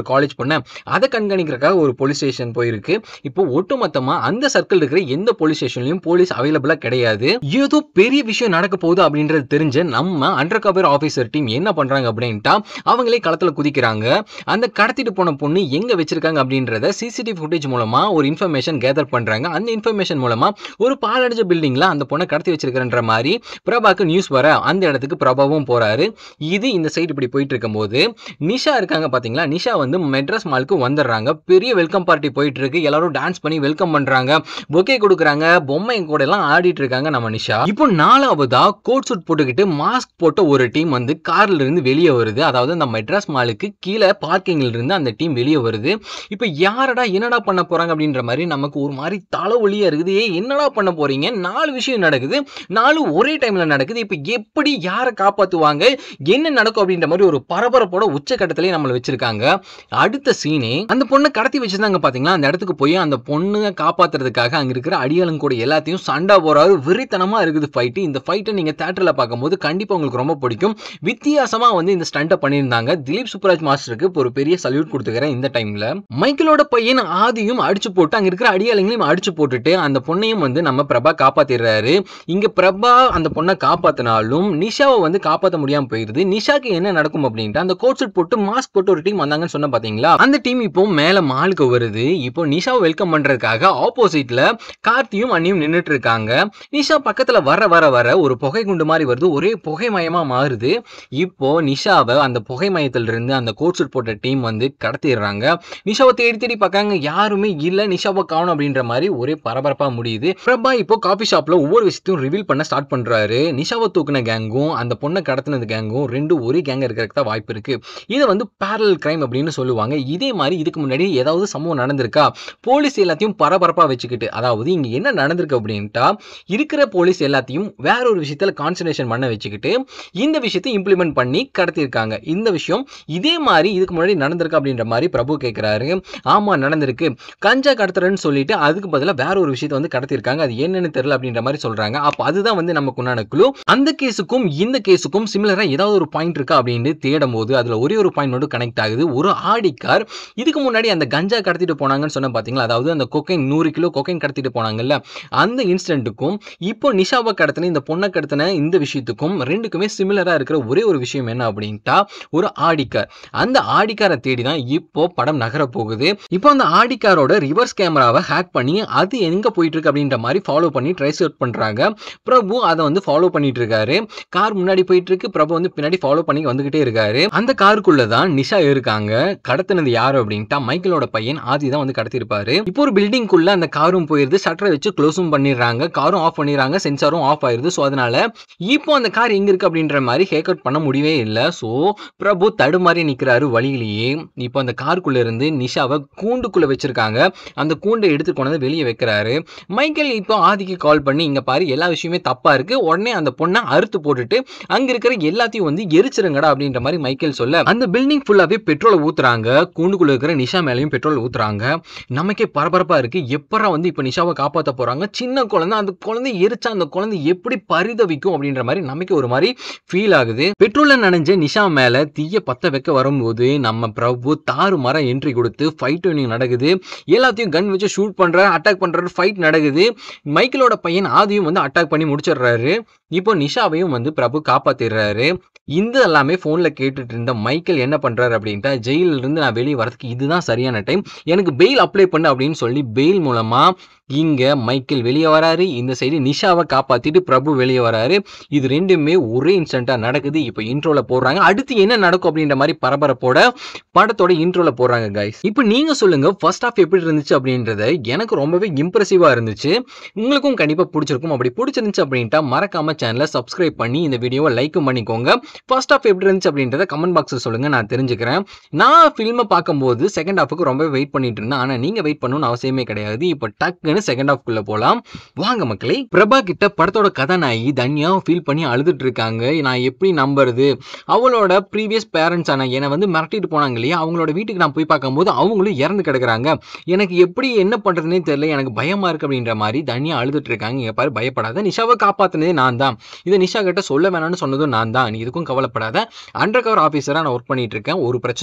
A: ஒரு காலேஜ் பொண்ணு அதை கண்காணிக்கிறதுக்காக ஒரு போலீஸ் ஸ்டேஷன் போயிருக்கு இப்போ ஒட்டுமொத்தமா அந்த சர்க்கிள் இருக்கிற எந்த போலீஸ் ஸ்டேஷன்லயும் போலீஸ் அவைலபிளா கிடையாது ஏதோ பெரிய விஷயம் நடக்க போகுது அப்படின்றது தெரிஞ்ச நம்ம அண்டர் கவர் ஆஃபீஸர் டீம் என்ன பண்றாங்க அப்படின்ட்டா அவங்களே களத்துல குதிக்கிறாங்க அந்த கடத்திட்டு போன பொண்ணு எங்க வச்சிருக்காங்க அப்படின்றத சிசிடிவி ஃபுட்டேஜ் மூலமா ஒரு இன்ஃபர்மேஷன் கேதர் பண்றாங்க அந்த இன்ஃபர்மேஷன் மூலமா ஒரு பாலடைஞ்ச பில்டிங்ல அந்த பொண்ணை கடத்தி வச்சிருக்கிறன்ற மாதிரி பிரபாக்கு நியூஸ் வர அந்த இடத்துக்கு பிரபாவும் போறாரு இது இந்த சைடு இப்படி போயிட்டு இருக்கும்போது நிஷா இருக்காங்க பாத்தீங்களா நிஷா வந்து மெட்ராஸ் மாலுக்கு வந்துடுறாங்க பெரிய வெல்கம் பார்ட்டி போயிட்டு இருக்கு எல்லாரும் டான்ஸ் பண்ணி வெல்கம் பண்றாங்க பொக்கே கொடுக்குறாங்க பொம்மை கூட எல்லாம் ஆடிட்டு இருக்காங்க நம்ம நிஷா இப்போ நாலாவதா கோட் சூட் போட்டுக்கிட்டு மாஸ்க் போட்ட ஒரு டீம் வந்து கார்ல இருந்து வெளியே வருது அதாவது அந்த மெட்ராஸ் மாலுக்கு கீழே பார்க்கிங்ல இருந்து அந்த டீம் வெளியே வருது இப்போ யாரடா என்னடா பண்ண போறாங்க அப்படின்ற மாதிரி நமக்கு ஒரு மாதிரி தலைவலியா இருக்குது ஏய் என்னடா பண்ண போறீங்க நாலு விஷயம் நடக்குது நாலு ஒரே டைம்ல நடக்குது இப்போ எப்படி யாரை காப்பாத்துவாங்க என்ன நடக்கும் அப்படின்ற மாதிரி ஒரு பரபரப்போட உச்சக்கட்டத்திலே நம்மளை வச்சிருக்காங்க அடுத்த சீனே அந்த பொண்ணை கடத்தி வச்சிருந்தாங்க பாத்தீங்களா அந்த இடத்துக்கு போய் அந்த பொண்ணை காப்பாத்துறதுக்காக அங்க இருக்கிற அடியாளுங்க கூட எல்லாத்தையும் சண்டை போறாரு வெறித்தனமா இருக்குது ஃபைட்டு இந்த ஃபைட்டை நீங்க தேட்டர்ல பார்க்கும்போது கண்டிப்பா உங்களுக்கு ரொம்ப பிடிக்கும் வித்தியாசமா வந்து இந்த ஸ்டண்ட்டை பண்ணியிருந்தாங்க திலீப் சுப்ராஜ் மாஸ்டருக்கு இப்போ ஒரு பெரிய சல்யூட் கொடுத்துக்கிறேன் இந்த டைம்ல மைக்கேலோட பையன் ஆதியும் அடிச்சு போட்டு அங்க இருக்கிற அடியாளுங்களையும் அடிச்சு போட்டுட்டு அந்த பொண்ணையும் வந்து நம்ம பிரபா காப்பாத்திடுறாரு இங்க பிரபா அந்த பொண்ணை காப்பாத்தினாலும் நிஷாவை வந்து காப்பாத்த முடியாம போயிருது நிஷாக்கு என்ன நடக்கும் அப்படின்ட்டு அந்த கோட் செட் போட்டு மாஸ்க் போட்டு ஒரு டீம் வந்தாங்கன்னு சொன்ன பாத்தீங்களா அந்த டீம் இப்போ மேல மாலுக்கு வருது இப்போ நிஷாவை வெல்கம் பண்றதுக்காக ஆப்போசிட்ல கார்த்தியும் அண்ணியும் நின்னுட்டு இருக்காங்க நிஷா பக்கத்துல வர வர வர ஒரு புகை குண்டு மாதிரி வருது ஒரே புகை மயமா மாறுது இப்போ நிஷாவை அந்த புகை மயத்துல இருந்து அந்த கோட் செட் போட்ட டீம் வந்து கடத்திடுறாங்க நிஷாவை தேடி தேடி பார்க்காங்க யாருமே இல்ல நிஷாவை காணும் அப்படின்ற மாதிரி ஒரே பரபரப்பா முடியுது பிரபா இப்போ காஃபி ஷாப்ல ஒவ்வொரு விஷயத்தையும் ரிவீல் பண்ண ஸ்டார்ட் பண்றாரு நிஷாவை தூக்குன கேங்கும் அந்த பொண்ணை கடத்தினது கேங்கும் ரெண்டும் ஒரே கேங் இருக்கிறதுக்கு தான் வாய்ப்பு இருக்கு இது வந்து பேரல் கிரைம் அப்படின்னு சொல்லுவாங்க இதே மாதிரி இதுக்கு முன்னாடி ஏதாவது சம்பவம் நடந்திருக்கா போலீஸ் எல்லாத்தையும் பரபரப்பா வச்சுக்கிட்டு அதாவது இங்க என்ன நடந்திருக்கு அப்படின்ட்டா இருக்கிற போலீஸ் எல்லாத்தையும் வேற ஒரு விஷயத்துல கான்சன்ட்ரேஷன் பண்ண வச்சுக்கிட்டு இந்த விஷயத்தை இம்ப்ளிமெண்ட் பண்ணி கடத்தியிருக்காங்க இந்த விஷயம் இதே மாதிரி இதுக்கு முன்னாடி நடந்திருக்கு அப்படின்ற மாதிரி பிரபு கேட்கிறாரு ஆமா நடந்திருக்கு கஞ்சா கடத்துறேன்னு சொல்லிட்டு அதுக்கு பதிலா வேற ஒரு விஷயத்தை வந்து கடத்திருக்காங்க அது என்னன்னு தெரியல அப்படின்ற மாதிரி சொல்றாங்க அப்ப அதுதான் வந்து நமக்கு உண்டான குழு அந்த கேஸுக்கும் இந்த கேஸுக்கும் சிமிலரா ஏதாவது ஒரு பாயிண்ட் இருக்கா அப்படின்னு தேடும் போது அதுல ஒரே ஒரு பாயிண்ட் மட்டும் கனெக்ட் ஆகுது ஒரு ஆடிக்கார் இதுக்கு முன்னாடி அந்த கஞ்சா கடத்திட்டு போனாங்கன்னு சொன்ன பாத்தீங்களா அதாவது அந்த கொக்கைன் நூறு கிலோ கொக்கைன் கடத்திட்டு போனாங்கல்ல அந்த இன்சிடென்ட்டுக்கும் இப்போ நிஷாவை கடத்தின இந்த பொண்ணை கடத்தின இந்த விஷயத்துக்கும் ரெண்டுக்குமே சிமிலரா இருக்கிற ஒரே ஒரு விஷயம் என்ன அப்படின்ட்டா ஒரு ஆடிக்கார் அந்த ஆடிக்காரை தேடி தான் இப்போ படம் நகர போகுது இப்போ அந்த ஆடிக்காரோட ரிவர்ஸ் கேமராவை ஹேக் பண்ணி அது எங்க போயிட்டு இருக்கு அப்படின்ற மாதிரி ஃபாலோ பண்ணி ட்ரைஸ் அவுட் பண்றாங்க பிரபு அதை வந்து ஃபாலோ பண்ணிட்டு இருக்காரு கார் முன்னாடி போயிட்டு இருக்கு பிரபு வந்து பின்னாடி ஃபாலோ பண்ணி வந்துகிட்டே இருக்காரு அந்த காருக்குள்ள தான் நிஷா இருக்காங்க கடத்தினது யாரு அப்படின்ட்டா மைக்கேலோட பையன் ஆதி தான் வந்து கடத்திருப்பாரு இப்போ ஒரு பில்டிங்குள்ள அந்த காரும் போயிருது ஷட்டரை வச்சு க்ளோஸும் பண்ணிடுறாங்க காரும் ஆஃப் பண்ணிடுறாங்க சென்சாரும் ஆஃப் ஆயிருது ஸோ அதனால இப்போ அந்த கார் எங்க இருக்கு அப்படின்ற மாதிரி ஹேக் அவுட் பண்ண முடியவே இல்லை ஸோ பிரபு தடுமாறி நிக்கிறாரு வழியிலேயே இப்போ அந்த காருக்குள்ள இருந்து நிஷாவை கூண்டுக்குள்ள வச்சிருக்காங்க அந்த கூண்டை எடுத்து கொண்டு வந்து வெளியே வைக்கிறாரு மைக்கேல் இப்போ ஆதிக்கு கால் பண்ணி இங்க பாரு எல்லா விஷயமே தப்பா இருக்கு உடனே அந்த பொண்ணை அறுத்து போட்டுட்டு அங்க இருக்கிற எல்லாத்தையும் வந்து எரிச்சிருங்கடா அப்படின்ற மாதிரி மைக்கேல் சொல்ல அந்த பில்டிங் ஃபுல்லாவே பெட்ரோலை ஊத்துறாங்க கூண்டுக்குள்ள இருக்கிற நிஷா மேலேயும் பெட்ரோல் ஊத்துறாங்க நமக்கே பரபரப்பா இருக்கு எப்பரா வந்து இப்ப நிஷாவை காப்பாத்த போறாங்க சின்ன குழந்தை அந்த குழந்தை எரிச்சா அந்த குழந்தை எப்படி பரிதவிக்கும் அப்படின்ற மாதிரி நமக்கு ஒரு மாதிரி ஃபீல் ஆகுது பெட்ரோல்ல நனைஞ்ச நிஷா மேல தீய பத்த வைக்க வரும்போது நம்ம பிரபு தாறு மரம் என்ட்ரி கொடுத்து ஃபைட் நடக்குது எல்லாத்தையும் கன் வச்சு ஷூட் பண்றாரு அட்டாக் பண்றாரு ஃபைட் நடக்குது மைக்கேலோட பையன் ஆதியும் வந்து அட்டாக் பண்ணி முடிச்சிடுறாரு இப்போ நிஷாவையும் வந்து பிரபு காப்பாத்திடுறாரு இந்த எல்லாமே ஃபோன்ல கேட்டுட்டு இருந்த மைக்கேல் என்ன பண்றாரு அப்படின்ட்டா ஜெயில இருந்து நான் வெளியே வரதுக்கு இதுதான் சரியான டைம் எனக்கு பெயில் அப்ளை பண்ணு அப்படின்னு சொல்லி பெயில் மூலமா இங்க மைக்கேல் வெளியே வராரு இந்த சைடு நிஷாவை காப்பாத்திட்டு பிரபு வெளியே வராரு இது ரெண்டுமே ஒரே இன்ஸ்டன்டா நடக்குது இப்போ இன்ட்ரோல போடுறாங்க அடுத்து என்ன நடக்கும் அப்படின்ற மாதிரி பரபரப்போட படத்தோட இன்ட்ரோல போடுறாங்க கைஸ் இப்போ நீங்க சொல்லுங்க ஃபர்ஸ்ட் ஆஃப் எப்படி இருந்துச்சு அப்படின்றத எனக்கு ரொம்பவே இம்ப்ரெசிவா இருந்துச்சு உங்களுக்கும் கண்டிப்பா பிடிச்சிருக்கும் அப்படி பிடிச்சிருந்துச்சு அப்படின்ட்டா மறக்காம சேனலை சப்ஸ்கிரைப் பண்ணி இந்த வீடியோவை லைக்கும் பண்ணிக்கோங்க ஃபர்ஸ்ட் ஆஃப் எப்படி இருந்துச்சு அப்படின்றத கமெண்ட் பாக்ஸில் சொல்லுங்க நான் தெரிஞ்சுக்கிறேன் நான் ஃபில்மை பார்க்கும்போது செகண்ட் ஹாஃபுக்கு ரொம்ப வெயிட் பண்ணிட்டு இருந்தேன் ஆனா நீங்க வெயிட் பண்ணணும்னு அவசியமே கிடையாது இப்போ டக்குன்னு செகண்ட் ஹாஃப்குள்ள போலாம் வாங்க மக்களே பிரபா கிட்ட படத்தோட கதாநாயகி தன்யா ஃபீல் பண்ணி அழுதுட்டு இருக்காங்க நான் எப்படி நம்புறது அவளோட ப்ரீவியஸ் பேரண்ட்ஸ் ஆன என்னை வந்து மிரட்டிட்டு போனாங்க இல்லையா அவங்களோட வீட்டுக்கு நான் போய் பார்க்கும்போது அவங்களும் இறந்து கிடக்குறாங்க எனக்கு எப்படி என்ன பண்றதுனே தெரியல எனக்கு பயமா இருக்கு அப்படின்ற மாதிரி தனியா அழுதுட்டு இருக்காங்க இங்க பாரு பயப்படாத நிஷாவை காப்பாத்துனதே நான் தான் இதை நிஷா கிட்ட சொல்ல வேணாம்னு சொன்னதும் நான் தான் நீ இதுக்கும் கவலைப்படாத அண்டர் கவர் ஆஃபீஸராக நான் ஒர்க் பண்ணிட்டு இருக்கேன் ஒரு பிரச்சனையும் இல்லை நான்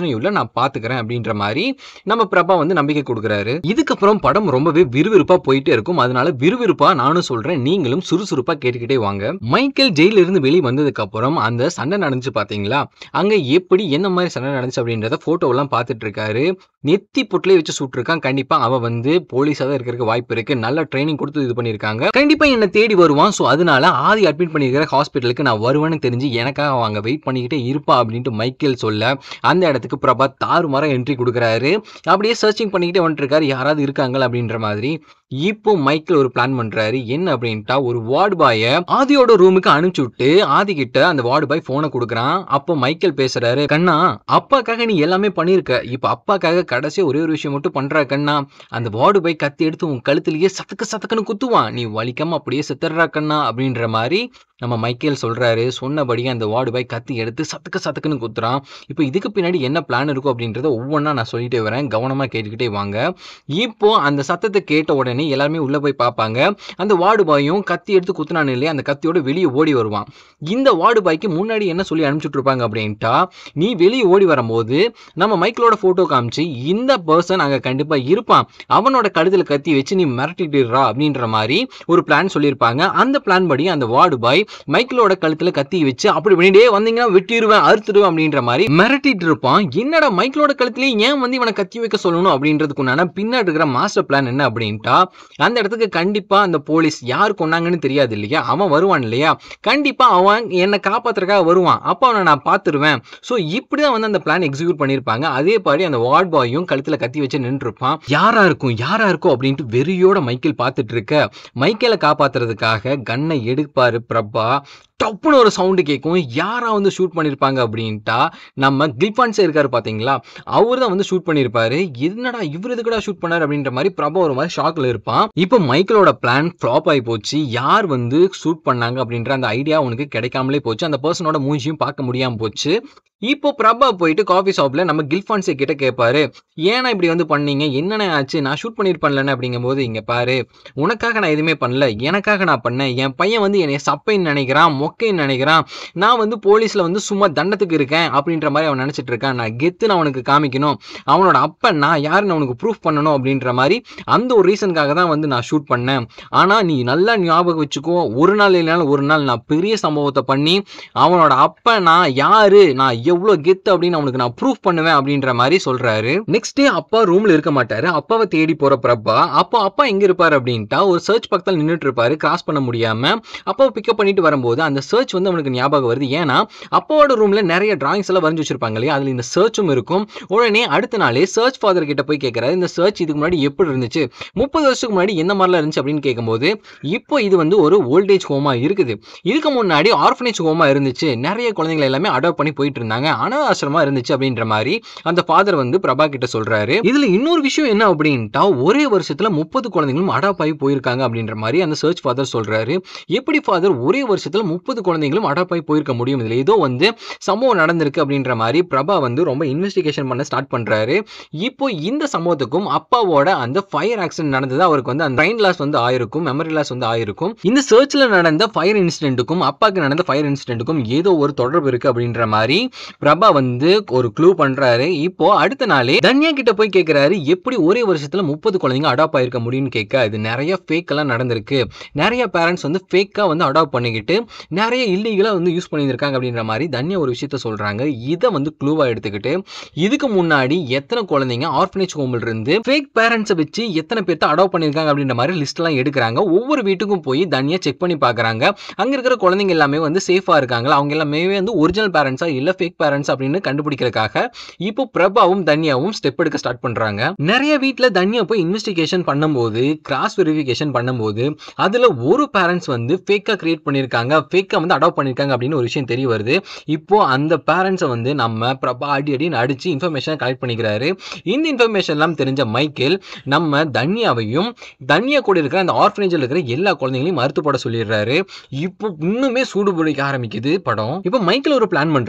A: நான் பாத்துக்கிறேன் அப்படின்ற மாதிரி நம்ம பிரபா வந்து நம்பிக்கை கொடுக்குறாரு இதுக்கப்புறம் படம் ரொம்பவே விறுவிறுப்பா போயிட்டே இருக்கும் அதனால விறுவிறுப்பா நானும் சொல்றேன் நீங்களும் சுறுசுறுப்பா கேட்டுக்கிட்டே வாங்க மைக்கேல் ஜெயில இருந்து வெளியே வந்ததுக்கு அப்புறம் அந்த சண்டை நடந்துச்சு பாத்தீங்களா அங்க எப்படி என்ன மாதிரி சண்டை நடந்துச்சு அப்படின்றத போட்டோ எல்லாம் பார்த்துட்டு இருக்காரு நெத்தி பொட்டிலே வச்சு சுட்டிருக்கான் கண்டிப்பா அவன் வந்து போலீஸா தான் இருக்கிறதுக்கு வாய்ப்பு இருக்கு நல்ல ட்ரைனிங் கொடுத்து இது பண்ணியிருக்காங்க கண்டிப்பா என்ன தேடி வருவான் ஸோ அதனால ஆதி அட்மிட் பண்ணியிருக்கிற ஹாஸ்பிட்டலுக்கு நான் வருவேன்னு தெரிஞ்சு எனக்காக அவன் அங்க வெயிட் பண்ணிக்கிட்டே இருப்பா அப்படின்ட்டு மைக்கேல் சொல்ல அந்த இடத்துக்கு பிரபா தாறுமாற என்ட்ரி கொடுக்குறாரு அப்படியே சர்ச்சிங் பண்ணிக்கிட்டே வந்துட்டு இருக்காரு யாராவது இருக்காங்களா அப்படின்ற மாதிரி இப்போ மைக்கேல் ஒரு பிளான் பண்றாரு என்ன அப்படின்ட்டா ஒரு வார்டு பாய ஆதியோட ரூமுக்கு அனுப்பிச்சு விட்டு ஆதி கிட்ட அந்த வார்டு பாய் போனை கொடுக்குறான் அப்போ மைக்கேல் பேசுறாரு கண்ணா அப்பாக்காக நீ எல்லாமே பண்ணிருக்க இப்ப அப்பாக்காக கடைசியா ஒரே ஒரு விஷயம் மட்டும் பண்ற கண்ணா அந்த வார்டு பாய் கத்தி எடுத்து உன் கழுத்துலயே சத்தக்கு சத்தக்குன்னு குத்துவான் நீ வலிக்காம அப்படியே செத்துடுறா கண்ணா அப்படின்ற மாதிரி நம்ம மைக்கேல் சொல்றாரு சொன்னபடியே அந்த வார்டு பாய் கத்தி எடுத்து சத்துக்கு சத்துக்குன்னு குத்துறான் இப்போ இதுக்கு பின்னாடி என்ன பிளான் இருக்கும் அப்படின்றத ஒவ்வொன்றா நான் சொல்லிட்டே வரேன் கவனமா கேட்டுக்கிட்டே வாங்க இப்போ அந்த சத்தத்தை கேட்ட உடனே எல்லாருமே உள்ள போய் பார்ப்பாங்க அந்த வார்டு பாயும் கத்தி எடுத்து குத்துனானு இல்லையா அந்த கத்தியோட வெளியே ஓடி வருவான் இந்த வார்டு பாய்க்கு முன்னாடி என்ன சொல்லி அனுப்பிச்சுட்டு இருப்பாங்க அப்படின்ட்டா நீ வெளியே ஓடி வரும்போது நம்ம மைக்கிளோட போட்டோ காமிச்சு இந்த பர்சன் அங்க கண்டிப்பா இருப்பான் அவனோட கழுத்துல கத்தி வச்சு நீ மிரட்டிடுறா அப்படின்ற மாதிரி ஒரு பிளான் சொல்லியிருப்பாங்க அந்த பிளான் படி அந்த வார்டு பாய் மைக்கிளோட கழுத்துல கத்தி வச்சு அப்படி பண்ணிட்டே வந்தீங்கன்னா வெட்டிடுவேன் அறுத்துடுவேன் அப்படின்ற மாதிரி மிரட்டிட்டு இருப்பான் என்னடா மைக்கிளோட கழுத்துலயே ஏன் வந்து இவனை கத்தி வைக்க சொல்லணும் அப்படின்றதுக்கு உண்டான பின்னாடி இருக்கிற மாஸ்டர் பிளான் என்ன அப்படின்ட்டா அந்த இடத்துக்கு கண்டிப்பா அந்த போலீஸ் யார் கொண்டாங்கன்னு தெரியாது இல்லையா அவன் வருவான் இல்லையா கண்டிப்பா அவன் என்னை காப்பாத்துறதுக்காக வருவான் அப்போ அவனை நான் பார்த்துருவேன் ஸோ இப்படிதான் வந்து அந்த பிளான் எக்ஸிக்யூட் பண்ணியிருப்பாங்க அதே பாடி அந்த வார்ட் பாயும் கழுத்துல கத்தி வச்சு நின்றுருப்பான் யாரா இருக்கும் யாரா இருக்கும் அப்படின்ட்டு வெறியோட மைக்கேல் பார்த்துட்டு இருக்க மைக்கேலை காப்பாத்துறதுக்காக கன்னை எடுப்பாரு பிரபா டப்புன்னு ஒரு சவுண்டு கேட்கும் யாரா வந்து ஷூட் பண்ணியிருப்பாங்க அப்படின்ட்டா நம்ம கில்பான்ஸே இருக்காரு பாத்தீங்களா அவர் தான் வந்து ஷூட் பண்ணியிருப்பாரு என்னடா இவர் எதுக்குடா ஷூட் பண்ணாரு அப்படின்ற மாதிரி பிரபா ஒரு மாதிரி ஷாக்ல இருப்பான் இப்போ மைக்கேலோட பிளான் ஃப்ளாப் ஆகி போச்சு யார் வந்து ஷூட் பண்ணாங்க அப்படின்ற அந்த ஐடியா உனக்கு கிடைக்காமலே போச்சு அந்த பர்சனோட மூஞ்சியும் பார்க்க முடியாம போச்சு இப்போ பிரபா போயிட்டு காஃபி ஷாப்ல நம்ம கில்ஃபான்ஸே கிட்ட கேட்பாரு ஏன்னா இப்படி வந்து பண்ணீங்க என்னென்ன ஆச்சு நான் ஷூட் பண்ணியிருப்பேன்லன்னு அப்படிங்கும்போது இங்க பாரு உனக்காக நான் எதுவுமே பண்ணல எனக்காக நான் பண்ணேன் என் பையன் வந்து என்னை சப்பைன்னு நினைக்கிறான் மொக்கைன்னு நினைக்கிறான் நான் வந்து போலீஸ்ல வந்து சும்மா தண்டத்துக்கு இருக்கேன் அப்படின்ற மாதிரி அவன் நினைச்சிட்டு இருக்கான் நான் கெத்து நான் அவனுக்கு காமிக்கணும் அவனோட அப்பன் நான் யாருன்னு அவனுக்கு ப்ரூஃப் பண்ணணும் அப்படின்ற மாதிரி அந்த ஒரு ரீசனுக்காக தான் வந்து நான் ஷூட் பண்ணேன் ஆனா நீ நல்லா ஞாபகம் வச்சுக்கோ ஒரு நாள் இல்லைனாலும் ஒரு நாள் நான் பெரிய சம்பவத்தை பண்ணி அவனோட அப்பன் நான் யாரு நான் எவ்வளோ கெத்து அப்படின்னு அவனுக்கு நான் ப்ரூஃப் பண்ணுவேன் அப்படின்ற மாதிரி சொல்றாரு நெக்ஸ்ட் டே அப்பா ரூம்ல இருக்க மாட்டாரு அப்பாவை தேடி போற பிரபா அப்போ அப்பா எங்க இருப்பாரு அப்படின்ட்டா ஒரு சர்ச் பக்கத்தில் நின்றுட்டு இருப்பாரு கிராஸ் பண்ண முடியாம அப்பாவை பிக்கப் பண்ணிட்டு வரும்போது அந்த சர்ச் வந்து அவனுக்கு ஞாபகம் வருது ஏன்னா அப்பாவோட ரூம்ல நிறைய டிராயிங்ஸ் எல்லாம் வரைஞ்சு வச்சிருப்பாங்க இல்லையா அதுல இந்த சர்ச்சும் இருக்கும் உடனே அடுத்த நாளே சர்ச் ஃபாதர் கிட்ட போய் கேட்கறாரு இந்த சர்ச் இதுக்கு முன்னாடி எப்படி இருந்துச்சு முப்பது வருஷத்துக்கு முன்னாடி என்ன மாதிரிலாம் இருந்துச்சு அப்படின்னு கேட்கும்போது இப்போ இது வந்து ஒரு ஓல்டேஜ் ஹோமா இருக்குது இதுக்கு முன்னாடி ஆர்ஃபனேஜ் ஹோமா இருந்துச்சு நிறைய குழந்தைங்களை எல்லாமே அடாப்ட் பண்ணி போயிட்டு இருந்தாங்க அனாத ஆசிரமா இருந்துச்சு அப்படின்ற மாதிரி அந்த ஃபாதர் வந்து பிரபா கிட்ட சொல்றாரு இதுல இன்னொரு விஷயம் என்ன அப்படின்ட்டா ஒரே வருஷத்துல முப்பது குழந்தைங்களும் அடாப்ட் ஆகி போயிருக்காங்க அப்படின்ற மாதிரி அந்த சர்ச் ஃபாதர் சொல்றாரு எப்படி ஃபாதர் ஒரே வருஷத்துல முப்பது குழந்தைங்களும் அடாப்ட் ஆகி போயிருக்க முடியும் இதுல ஏதோ வந்து சம்பவம் நடந்திருக்கு அப்படின்ற மாதிரி பிரபா வந்து ரொம்ப இன்வெஸ்டிகேஷன் பண்ண ஸ்டார்ட் பண்றாரு இப்போ இந்த சம்பவத்துக்கும் அப்பாவோட அந்த ஃபயர் ஆக்சிடென்ட் நடந்தது அவருக்கு வந்து அந்த ட்ரைன் லாஸ் வந்து ஆயிருக்கும் மெமரி லாஸ் வந்து ஆயிருக்கும் இந்த சர்ச்ல நடந்த ஃபயர் இன்சிடென்ட்டுக்கும் அப்பாக்கு நடந்த ஃபயர் இன்சிடென்ட்டுக்கும் ஏதோ ஒரு தொடர்பு இருக்கு அப்படின்ற மாதிரி பிரபா வந்து ஒரு க்ளூ பண்றாரு இப்போ அடுத்த நாளே தன்யா கிட்ட போய் கேட்கிறாரு எப்படி ஒரே வருஷத்துல முப்பது குழந்தைங்க அடாப்ட் ஆயிருக்க முடியும்னு கேட்க இது நிறைய ஃபேக் எல்லாம் நடந்திருக்கு நிறைய பேரண்ட்ஸ் வந்து ஃபேக்கா வந்து அடாப்ட் பண்ணிக்கிட்டு நிறைய இல்லீகலா வந்து யூஸ் பண்ணியிருக்காங்க அப்படின்ற மாதிரி தன்யா ஒரு விஷயத்த சொல்றாங்க இதை வந்து க்ளூவா எடுத்துக்கிட்டு இதுக்கு முன்னாடி எத்தனை குழந்தைங்க ஆர்ஃபனேஜ் ஹோம்ல இருந்து ஃபேக் பேரண்ட்ஸை வச்சு எத்தனை பேர்த்த அடாப்ட் பண்ணியிருக்காங்க அப்படின்ற மாதிரி லிஸ்ட் எல்லாம் எடுக்கிறாங்க ஒவ்வொரு வீட்டுக்கும் போய் தனியா செக் பண்ணி பார்க்கறாங்க அங்க இருக்கிற குழந்தைங்க எல்லாமே வந்து சேஃபா இருக்காங்களா அவங்க எல்லாமே வந்து ஒரிஜினல் பேரண்ட்ஸா இல்ல ஃபேக் பேரண்ட்ஸ் அப்படின்னு கண்டுபிடிக்கிறதுக்காக இப்போ பிரபாவும் தன்யாவும் ஸ்டெப் எடுக்க ஸ்டார்ட் பண்றாங்க நிறைய வீட்ல தன்யா போய் இன்வெஸ்டிகேஷன் பண்ணும்போது கிராஸ் வெரிஃபிகேஷன் பண்ணும்போது அதுல ஒரு பேரண்ட்ஸ் வந்து ஃபேக்கா கிரியேட் பண்ணியிருக்காங்க ஃபேக்கா வந்து அடாப்ட் பண்ணியிருக்காங்க அப்படின்னு ஒரு விஷயம் தெரிய வருது இப்போ அந்த பேரண்ட்ஸை வந்து நம்ம பிரபா அடி அடின்னு அடிச்சு இன்ஃபர்மேஷன் கலெக்ட் பண்ணிக்கிறாரு இந்த இன்ஃபர்மேஷன் எல்லாம் தெரிஞ்ச மைக்கேல் நம்ம தன்யாவையும் தன்யா கூட இருக்கிற அந்த ஆர்ஃபனேஜில் இருக்கிற எல்லா குழந்தைங்களையும் மறுத்து போட சொல்லிடுறாரு இப்போ இன்னுமே சூடு பிடிக்க ஆரம்பிக்குது படம் இப்போ மைக்கேல் ஒரு பிளான் பண்றாரு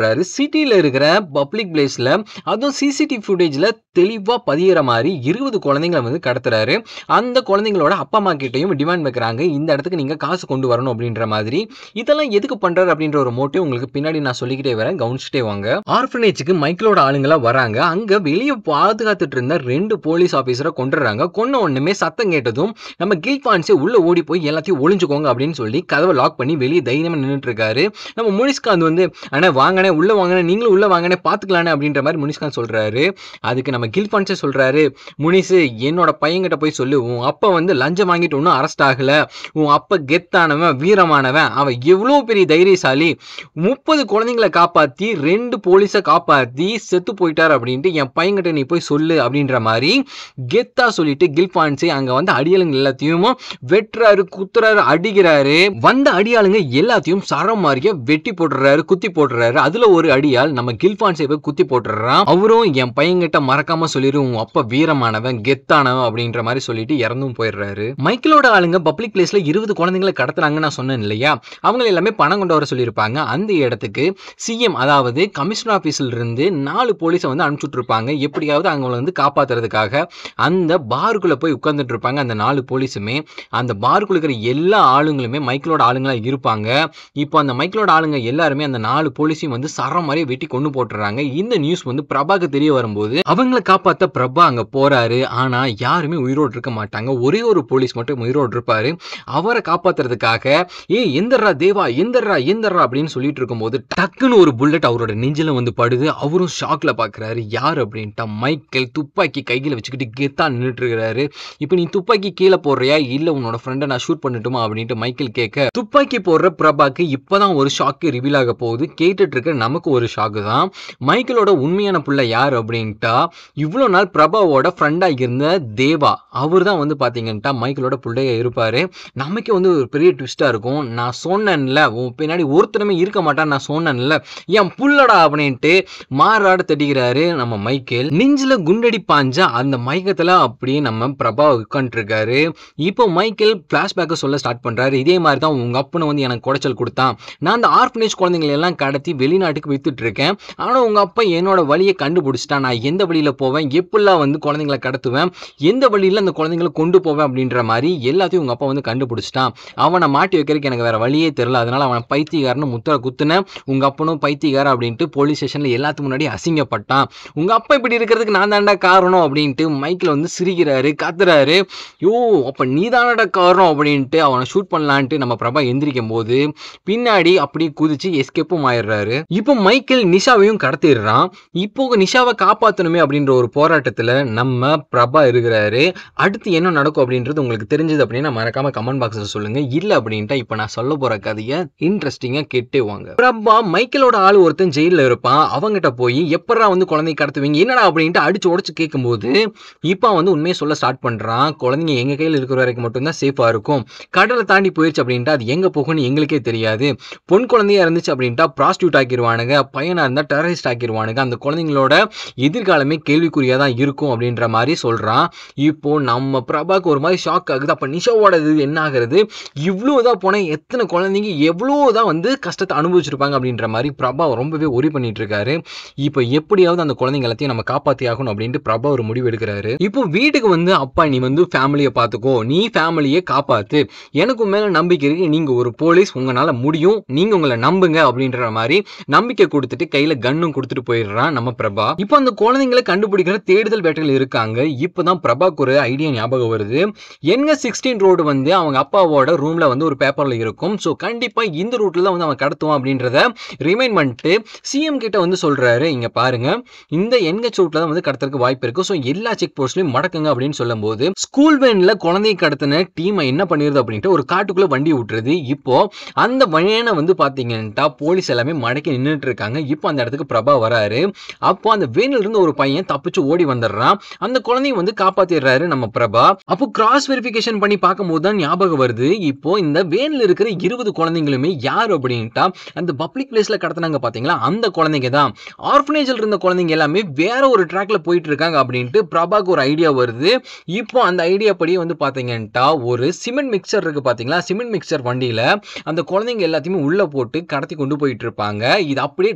A: சிட்டியில் இருக்கிற பப்ளிக் பிளேஸில் அதுவும் சிசிடிவி ஃபுட்டேஜில் தெளிவாக பதியிற மாதிரி இருபது குழந்தைங்களை வந்து கடத்துறாரு அந்த குழந்தைங்களோட அப்பா அம்மா கிட்டையும் டிமாண்ட் வைக்கிறாங்க இந்த இடத்துக்கு நீங்கள் காசு கொண்டு வரணும் அப்படின்ற மாதிரி இதெல்லாம் எதுக்கு பண்ணுறாரு அப்படின்ற ஒரு மோட்டிவ் உங்களுக்கு பின்னாடி நான் சொல்லிக்கிட்டே வரேன் கவனிச்சுட்டே வாங்க ஆர்ஃபனேஜுக்கு மைக்கிளோட ஆளுங்களா வராங்க அங்கே வெளியே பாதுகாத்துட்டு இருந்த ரெண்டு போலீஸ் ஆஃபீஸரை கொண்டுறாங்க கொன்ன ஒண்ணுமே சத்தம் கேட்டதும் நம்ம கில்பான்ஸே உள்ள ஓடி போய் எல்லாத்தையும் ஒளிஞ்சுக்கோங்க அப்படின்னு சொல்லி கதவை லாக் பண்ணி வெளியே தைரியமா நின்றுட்டு இருக்காரு நம்ம முனிஷ்காந்த் வந்து அண்ணா வாங்கண்ணே உள்ள வாங்கண்ணே நீங்களும் உள்ள வாங்கண்ணே பாத்துக்கலானே அப்படின்ற மாதிரி முனிஷ்காந்த் சொல்றாரு அதுக்கு நம்ம கில்பான்ஸே சொல்றாரு முனிசு என்னோட பையன்கிட்ட போய் சொல்லு உன் அப்பா வந்து லஞ்சம் வாங்கிட்டு ஒன்றும் அரெஸ்ட் ஆகல உன் அப்பா கெத்தானவன் வீரமானவன் அவன் எவ்வளோ பெரிய தைரியசாலி முப்பது குழந்தைங்களை காப்பாத்தி ரெண்டு போலீஸை காப்பாத்தி செத்து போயிட்டார் அப்படின்ட்டு என் பையன்கிட்ட நீ போய் சொல்லு அப்படின்ற மாதிரி கெத்தா சொல்லிட்டு கில்பான்ஸே அங்க வந்து அடியாளுங்க எல்லாத்தையும் வெட்டுறாரு குத்துறாரு அடிக்கிறாரு வந்த அடியாளுங்க எல்லாத்தையும் சரம் மாதிரியே வெட்டி போட்டுறாரு குத்தி போட்டுறாரு அதுல ஒரு அடியால் நம்ம கில்பான்ஸை போய் குத்தி போட்டுறான் அவரும் என் பையன்கிட்ட மறக்காம சொல்லிரு உன் அப்பா வீரமானவன் கெத்தானவன் அப்படின்ற மாதிரி சொல்லிட்டு இறந்தும் போயிடுறாரு மைக்கிளோட ஆளுங்க பப்ளிக் பிளேஸ்ல இருபது குழந்தைங்களை கடத்துறாங்கன்னு நான் சொன்னேன் இல்லையா அவங்க எல்லாமே பணம் கொண்டு வர சொல்லியிருப்பாங்க அந்த இடத்துக்கு சிஎம் அதாவது கமிஷனர் ஆஃபீஸில் இருந்து நாலு போலீஸை வந்து அனுப்பிச்சுட்டு இருப்பாங்க எப்படியாவது அவங்கள வந்து காப்பாத்துறதுக்காக அந்த பாருக்குள்ள போய் உட்கார்ந்துட்டு இருப்பாங்க அந்த நாலு போலீஸுமே அந்த பாருக்குள்ள இருக்கிற எல்லா ஆளுங்களுமே மைக்கிளோட ஆளுங்களா இருப்பாங்க இப்போ அந்த மைக்கிளோட ஆளுங்க எல்லாருமே அந்த நாலு போலீஸையும் வந்து சரம் மாதிரி வெட்டி கொண்டு போட்டுறாங்க இந்த நியூஸ் வந்து பிரபாக்கு தெரிய வரும்போது அவங்கள காப்பாத்த பிரபா அங்க போறாரு ஆனா யாருமே உயிரோடு இருக்க மாட்டாங்க ஒரே ஒரு போலீஸ் மட்டும் உயிரோடு இருப்பாரு அவரை காப்பாத்துறதுக்காக ஏ எந்தர்ரா தேவா எந்தர்ரா எந்தர்ரா அப்படின்னு சொல்லிட்டு இருக்கும்போது டக்குன்னு ஒரு புல்லட் அவரோட நெஞ்சில வந்து படுது அவரும் ஷாக்ல பாக்குறாரு யார் அப்படின்ட்டா மைக்கேல் துப்பாக்கி கையில வச்சுக்கிட்டு கெத்தா நின்றுட்டு இருக்கிறாரு இப்போ நீ துப்பாக்கி கீழே போடுறியா இல்ல உன்னோட ஃப்ரெண்டை நான் ஷூட் பண்ணட்டுமா அப்படின்ட்டு மைக்கேல் கேட்க துப்பாக்கி போடுற பிரபாக்கு இப்பதான் ஒரு ஷாக்கு ரிவீல் ஆக போகுது கேட்டுட்டு இருக்க நமக்கு ஒரு ஷாக்கு தான் மைக்கேலோட உண்மையான புள்ள யார் அப்படின்ட்டா இவ்வளோ நாள் பிரபாவோட ஃப்ரெண்டாக இருந்த தேவா அவர் தான் வந்து பார்த்தீங்கன்னா மைக்கேலோட பிள்ளைய இருப்பார் நமக்கே வந்து ஒரு பெரிய ட்விஸ்ட்டாக இருக்கும் நான் சொன்னேன்ல உன் பின்னாடி ஒருத்தருமே இருக்க மாட்டான் நான் சொன்னேன்ல என் புள்ளடா அப்படின்ட்டு மாறாட தட்டிக்கிறாரு நம்ம மைக்கேல் நெஞ்சில் குண்டடி பாஞ்சா அந்த மயக்கத்தில் அப்படியே நம்ம பிரபா உட்காந்துருக்காரு இப்போ மைக்கேல் ஃப்ளாஷ்பேக்கை சொல்ல ஸ்டார்ட் பண்ணுறாரு இதே மாதிரி தான் உங்கள் அப்பனை வந்து எனக்கு குடைச்சல் கொடுத்தான் நான் அந்த ஆர்ஃபனேஜ் குழந்தைங்களை எல்லாம் கடத்தி வெளிநாட்டுக்கு வித்துட்டு இருக்கேன் ஆனால் உங்கள் அப்பா என்னோட வழியை கண்டுபிடிச்சிட்டான் நான் எந்த வழியில் போவேன் எப்படிலாம் வந்து குழந்தைங்களை கடத்துவேன் எந்த வழியில் அந்த குழந்தைங்களை கொண்டு போவேன் அப்படின்ற மாதிரி எல்லாத்தையும் உங்கள் அப்பா வந்து கண்டுபிடிச்சிட்டான் அவனை மாட்டி வைக்கிறதுக்கு எனக்கு வேற வழியே தெரியல அதனால அவனை பைத்தியக்காரன்னு முத்திர குத்துனேன் உங்கள் அப்பனும் பைத்தியக்காரன் அப்படின்ட்டு போலீஸ் ஸ்டேஷனில் எல்லாத்துக்கு முன்னாடி அசிங்கப்பட்டான் உங்கள் அப்பா இப்படி இருக்கிறதுக்கு நான் தாண்டா காரணம் அப்படின்ட்டு மைக்கில் வந்து சிரிக்கிறாரு கத்துறாரு யோ அப்போ நீ தானடா காரணம் அப்படின்ட்டு அவனை ஷூட் பண்ணலான்ட்டு நம்ம பிரபா எந்திரிக்கும் போது பின்னாடி அப்படியே குதிச்சு எஸ்கேப்பும் ஆயிடுறாரு இப்போ மைக்கேல் நிஷாவையும் கடத்திடுறான் இப்போ நிஷாவை காப்பாற்றணுமே அப்படின்ற ஒரு போராட்டத்தில் நம்ம பிரபா இருக்கிறாரு அடுத்து என்ன நடக்கும் அப்படின்றது உங்களுக்கு தெரிஞ்சது அப்படின்னா மறக்காம கமெண்ட் பாக்ஸில் சொல்லுங்க இல்லை அப்படின்ட்டா இப்போ நான் சொல்ல போற கதையை இன்ட்ரெஸ்டிங்காக கேட்டே வாங்க பிரபா மைக்கேலோட ஆள் ஒருத்தன் ஜெயிலில் இருப்பான் அவங்ககிட்ட போய் எப்படா வந்து குழந்தை கடத்துவீங்க என்னடா அப்படின்ட்டு அடிச்சு உடச்சு கேட்கும்போது இப்போ வந்து உண்மையை சொல்ல ஸ்டார்ட் பண்றான் குழந்தைங்க எங்க கையில் இருக்கிற வரைக்கும் மட்டும்தான் சேஃபா இருக்கும் கடலை தாண்டி போயிடுச்சு அப்படின்ட்டு அது எங்க போகும்னு எங்களுக்கே தெரியாது பொன் குழந்தையா இருந்துச்சு அப்படின்ட்டா ப்ராஸ்டியூட் ஆக்கிடுவானுங்க பையனா இருந்தா டெரரிஸ்ட் ஆக்கிடுவானுங்க அந்த குழந்தைங்களோட எதிர்காலமே கேள்விக்குறியா தான் இருக்கும் அப்படின்ற மாதிரி சொல்றான் இப்போ நம்ம பிரபாக்கு ஒரு மாதிரி ஷாக் ஆகுது அப்ப நிஷாவோட இது என்ன ஆகுறது இவ்வளோதான் போனால் எத்தனை குழந்தைங்க எவ்வளோதான் வந்து கஷ்டத்தை அனுபவிச்சிருப்பாங்க அப்படின்ற மாதிரி பிரபா ரொம்பவே ஒரி பண்ணிட்டு இருக்காரு இப்போ எப்படியாவது அந்த குழந்தைங்க எல்லாத்தையும் நம்ம காப்பாத்தி ஆகணும் அப்படின்ட்டு பிரபா ஒரு முடிவு எடுக்கிறாரு இப்போ வீட்டுக்கு வந்து அப்பா நீ வந்து ஃபேமிலியை பார்த்துக்கோ நீ ஃபேமிலியை காப்பாத்து எனக்கு மேல நம்பிக்கை இருக்கு நீங்க ஒரு போலீஸ் உங்களால முடியும் நீங்க உங்களை நம்புங்க அப்படின்ற மாதிரி நம்பிக்கை கொடுத்துட்டு கையில கன்னும் கொடுத்துட்டு போயிடுறான் நம்ம பிரபா இப்போ அந்த குழந்தைங்களை கண்டுபிடிக்கிற தேடுதல் வேட்டைகள் இருக்காங்க இப்போதான் பிரபாக்கு ஒரு ஐடியா ஞாபகம் வருது எங்க சிக்ஸ்டீன் ரோடு வந்து அவங்க அப்பாவோட ரூம்ல வந்து ஒரு பேப்பர்ல இருக்கும் ஸோ கண்டிப்பா இந்த ரூட்ல தான் வந்து அவன் கடத்துவான் அப்படின்றத ரிமைண்ட் பண்ணிட்டு சிஎம் கிட்ட வந்து சொல்றாரு இங்க பாருங்க இந்த என்கச் ரூட்ல தான் வந்து கடத்துறதுக்கு வாய்ப்பு இருக்கு ஸோ எல்லா செக் போஸ்ட்லயும் மடக்குங்க அப்படின்னு சொல்லும்போது ஸ்கூல் வேன்ல குழந்தையை கடத்தின டீமை என்ன பண்ணிருது அப்படின்ட்டு ஒரு காட்டுக்குள்ள வண்டி விட்டுருது இப்போ அந்த வழியான வந்து பாத்தீங்கன்னா போலீஸ் எல்லாமே மடக்கி நின்றுட்டு இருக்காங்க இப்போ அந்த இடத்துக்கு பிரபா வராரு அப்போ அந்த வேனில் இருந்து ஒரு பையன் தப்பிச்சு ஓடி வந்துடுறான் அந்த குழந்தைய வந்து காப்பாத்திடுறாரு நம்ம பிரபா அப்போ கிராஸ் வெரிஃபிகேஷன் பண்ணி பார்க்கும்போது தான் ஞாபகம் வருது இப்போ இந்த வேன்ல இருக்கிற இருபது குழந்தைங்களுமே யார் அப்படின்ட்டா அந்த பப்ளிக் பிளேஸ்ல கடத்தினாங்க பாத்தீங்களா அந்த குழந்தைங்க தான் ஆர்ஃபனேஜில் இருந்த குழந்தைங்க எல்லாமே வேற ஒரு ட்ராக்ல போயிட்டு இருக்காங்க அப்படின்ட்டு பிரபாக்கு ஒரு ஐடியா வருது இப்போ அந்த ஐடியா படி வந்து பாத்தீங்கன்னா ஒரு சிமெண்ட் மிக்சர் இருக்கு பாத்தீங்களா சிமெண்ட் மிக்சர் வண்டியில அந்த குழந்தைங்க எல்லாத்தையுமே உள்ள போட்டு கடத்தி கொண்டு போயிட்டு இருப்பாங்க இது அப்படியே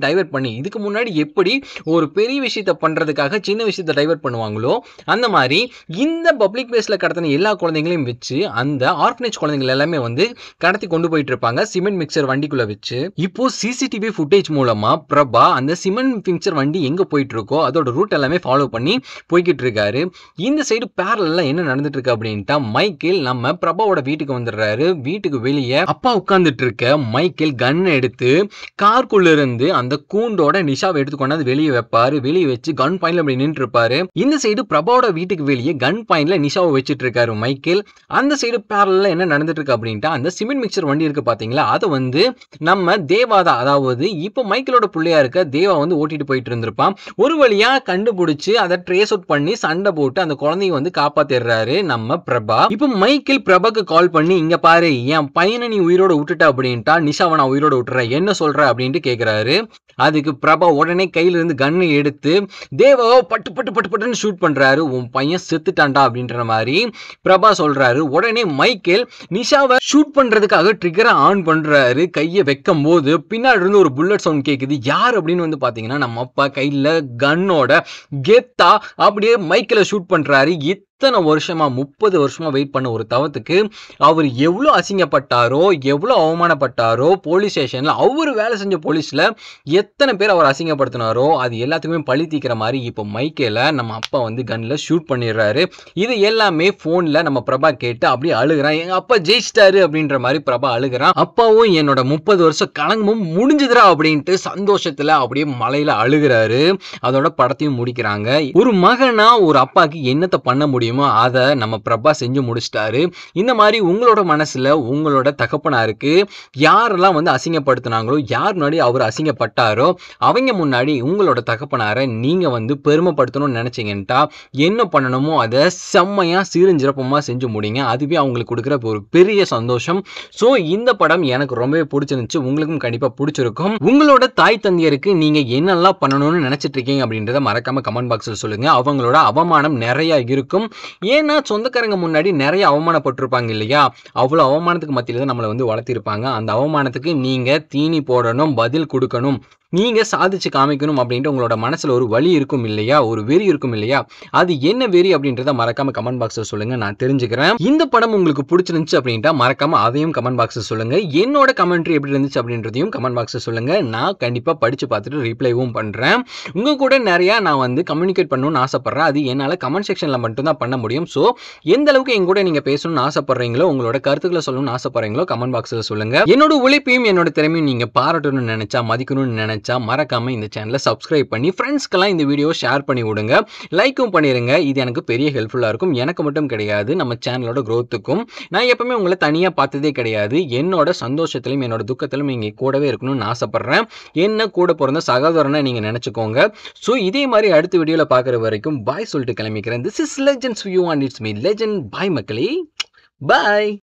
A: டைவர்ட் பண்ணி இதுக்கு முன்னாடி எப்படி ஒரு பெரிய விஷயத்த பண்றதுக்காக சின்ன விஷயத்த டைவர்ட் பண்ணுவாங்களோ அந்த மாதிரி இந்த பப்ளிக் பிளேஸ்ல கடத்தின எல்லா குழந்தைங்களையும் வச்சு அந்த ஆர்ஃபனேஜ் குழந்தைகள் எல்லாமே வந்து கடத்தி கொண்டு போயிட்டு இருப்பாங்க சிமெண்ட் மிக்சர் வண்டிக்குள்ள வச்சு இப்போ சிசிடிவி ஃபுட்டேஜ் மூலமா பிரபா அந்த சிமெண்ட் மிக்சர் வண்டி எங்க போயிட்டு இருக்கோ அதோட ரூட் எல்லாமே ஃபாலோ பண்ணி போய்கிட்டு இருக்காரு இந்த சைடு பேரல என்ன நடந்துட்டு இருக்கு அப்படின்ட்டா மைக்கேல் நம்ம பிரபாவோட வீட்டுக்கு வந்துடுறாரு வீட்டுக்கு வெளியே அப்பா உட்கார்ந்துட்டு இருக்க மைக்கேல் கன் எடுத்து கார்க்குள்ள இருந்து அந்த கூண்டோட நிஷாவை எடுத்து கொண்டாந்து வெளியே வைப்பாரு வெளியே வச்சு கன் பாயிண்ட்ல அப்படி நின்று இருப்பாரு இந்த சைடு பிரபாவோட வீட்டுக்கு வெளியே கன் பாயிண்ட்ல நிஷாவை வச்சிட்டு இருக்காரு மைக்கேல் அந்த சைடு பேரல என்ன நடந்துட்டு இருக்கு அப்படின்ட்டா அந்த சிமெண்ட் மிக்சர் வண்டி இருக்கு பாத்தீங்களா அதை வந்து நம்ம தேவாதா அதாவது இப்போ மைக்கேலோட பிள்ளையா இருக்க தேவா வந்து ஓட்டிட்டு போயிட்டு இருந்திருப்பான் ஒரு வழியா கண்டுபிடிச்சு அதை ட்ரேஸ் அவுட் பண்ணி சண்டை போட்டு அந்த குழந்தைய வந்து காப்பாத்திடுறாரு நம்ம பிரபா இப்போ மைக்கேல் பிரபாக்கு கால் பண்ணி இங்க பாரு என் பையனை நீ உயிரோட விட்டுட்ட அப்படின்ட்டா நிஷாவை நான் உயிரோட விட்டுறேன் என்ன சொல்ற அப்படின்ட்டு கேக்குறாரு அதுக்கு பிரபா உடனே கையில இருந்து கன்னை எடுத்து தேவாவை பட்டு பட்டு பட்டு பட்டுன்னு ஷூட் பண்றாரு உன் பையன் செத்துட்டான்டா அப்படின்ற மாதிரி பிரபா சொல்றாரு உடனே மைக்கேல் நிஷாவை ஷூட் பண்றதுக்காக ட்ரிகரை ஆன் பண்றாரு கையை வைக்கும் போது பின்னாடி இருந்து ஒரு புல்லட் சவுண்ட் கேக்குது யார் அப்படின்னு வந்து பாத்தீங்கன்னா நம்ம அப்பா கையில கன்னோட கெத்தா அப்படியே மைக்கேல ஷூட் பண்றாரு இத்தனை வருஷமா முப்பது வருஷமா வெயிட் பண்ண ஒரு தவத்துக்கு அவர் எவ்வளோ அசிங்கப்பட்டாரோ எவ்வளோ அவமானப்பட்டாரோ போலீஸ் ஸ்டேஷன்ல அவர் வேலை செஞ்ச போலீஸ்ல எத்தனை பேர் அவர் அசிங்கப்படுத்தினாரோ அது எல்லாத்துக்குமே பழி தீக்கிற மாதிரி இப்போ மைக்கேல நம்ம அப்பா வந்து கன்ல ஷூட் பண்ணிடுறாரு இது எல்லாமே போன்ல நம்ம பிரபா கேட்டு அப்படியே அழுகுறான் எங்க அப்பா ஜெயிச்சிட்டாரு அப்படின்ற மாதிரி பிரபா அழுகுறான் அப்பாவும் என்னோட முப்பது வருஷம் கலங்கமும் முடிஞ்சுதுடா அப்படின்ட்டு சந்தோஷத்துல அப்படியே மலையில அழுகுறாரு அதோட படத்தையும் முடிக்கிறாங்க ஒரு மகனா ஒரு அப்பாக்கு என்னத்தை பண்ண முடியுமோ அதை நம்ம பிரபா செஞ்சு முடிச்சிட்டாரு இந்த மாதிரி உங்களோட மனசுல உங்களோட தகப்பனாருக்கு யாரெல்லாம் வந்து அசிங்கப்படுத்தினாங்களோ யார் முன்னாடி அவர் அசிங்கப்பட்டாரோ அவங்க முன்னாடி உங்களோட தகப்பனாரை நீங்க வந்து பெருமைப்படுத்தணும்னு நினைச்சீங்கன்ட்டா என்ன பண்ணணுமோ அதை செம்மையா சீரஞ்சிறப்பமா செஞ்சு முடிங்க அதுவே அவங்களுக்கு கொடுக்குற ஒரு பெரிய சந்தோஷம் ஸோ இந்த படம் எனக்கு ரொம்பவே பிடிச்சிருந்துச்சு உங்களுக்கும் கண்டிப்பா பிடிச்சிருக்கும் உங்களோட தாய் தந்தையருக்கு நீங்க என்னெல்லாம் பண்ணணும்னு நினைச்சிட்டு இருக்கீங்க அப்படின்றத மறக்காம கமெண்ட் பாக்ஸில் சொல்லுங்க அவங்களோட அவமானம் நிறைய இருக்கும் ஏன்னா சொந்தக்காரங்க முன்னாடி நிறைய அவமானப்பட்டிருப்பாங்க இல்லையா அவ்வளோ அவமானத்துக்கு மத்தியில தான் நம்மளை வந்து வளர்த்திருப்பாங்க அந்த அவமானத்துக்கு நீங்க தீனி போடணும் பதில் கொடுக்கணும் நீங்க சாதிச்சு காமிக்கணும் அப்படின்ட்டு உங்களோட மனசுல ஒரு வலி இருக்கும் இல்லையா ஒரு வெறி இருக்கும் இல்லையா அது என்ன வெறி அப்படின்றத மறக்காம கமெண்ட் பாக்ஸ்ல சொல்லுங்க நான் தெரிஞ்சுக்கிறேன் இந்த படம் உங்களுக்கு பிடிச்சிருந்துச்சு அப்படின்ட்டா மறக்காம அதையும் கமெண்ட் பாக்ஸ்ல சொல்லுங்க என்னோட கமெண்ட்ரி எப்படி இருந்துச்சு அப்படின்றதையும் கமெண்ட் பாக்ஸ்ல சொல்லுங்க நான் கண்டிப்பா படிச்சு பார்த்துட்டு ரிப்ளைவும் பண்றேன் உங்க கூட நிறைய நான் வந்து கம்யூனிகேட் பண்ணணும்னு ஆசைப்படுறேன் அது என்னால கமெண்ட் செக்ஷன்ல மட்டும் தான் பண்ண முடியும் ஸோ எந்த அளவுக்கு என் கூட நீங்க பேசணும்னு ஆசைப்படுறீங்களோ உங்களோட கருத்துக்களை சொல்லணும்னு ஆசைப்படுறீங்களோ கமெண்ட் பாக்ஸ்ல சொல்லுங்க என்னோட உழைப்பையும் என்னோட திறமையும் நீங்க பாராட்டணும்னு நினைச்சா மதிக்கணும்னு நினைச்சா மறக்காம இந்த சேனலை சப்ஸ்கிரைப் பண்ணி ஃப்ரெண்ட்ஸ்க்கெல்லாம் இந்த வீடியோ ஷேர் பண்ணி விடுங்க லைக்கும் பண்ணிடுங்க இது எனக்கு பெரிய ஹெல்ப்ஃபுல்லாக இருக்கும் எனக்கு மட்டும் கிடையாது நம்ம சேனலோட க்ரோத்துக்கும் நான் எப்பவுமே உங்களை தனியாக பார்த்ததே கிடையாது என்னோட சந்தோஷத்திலும் என்னோட துக்கத்திலும் நீங்கள் கூடவே இருக்கணும்னு ஆசைப்பட்றேன் என்ன கூட பிறந்த சகோதரனை நீங்கள் நினச்சிக்கோங்க ஸோ இதே மாதிரி அடுத்த வீடியோவில் பார்க்குற வரைக்கும் பாய் சொல்லிட்டு கிளம்பிக்கிறேன் this is legends view and it's me legend bye மக்களே பாய்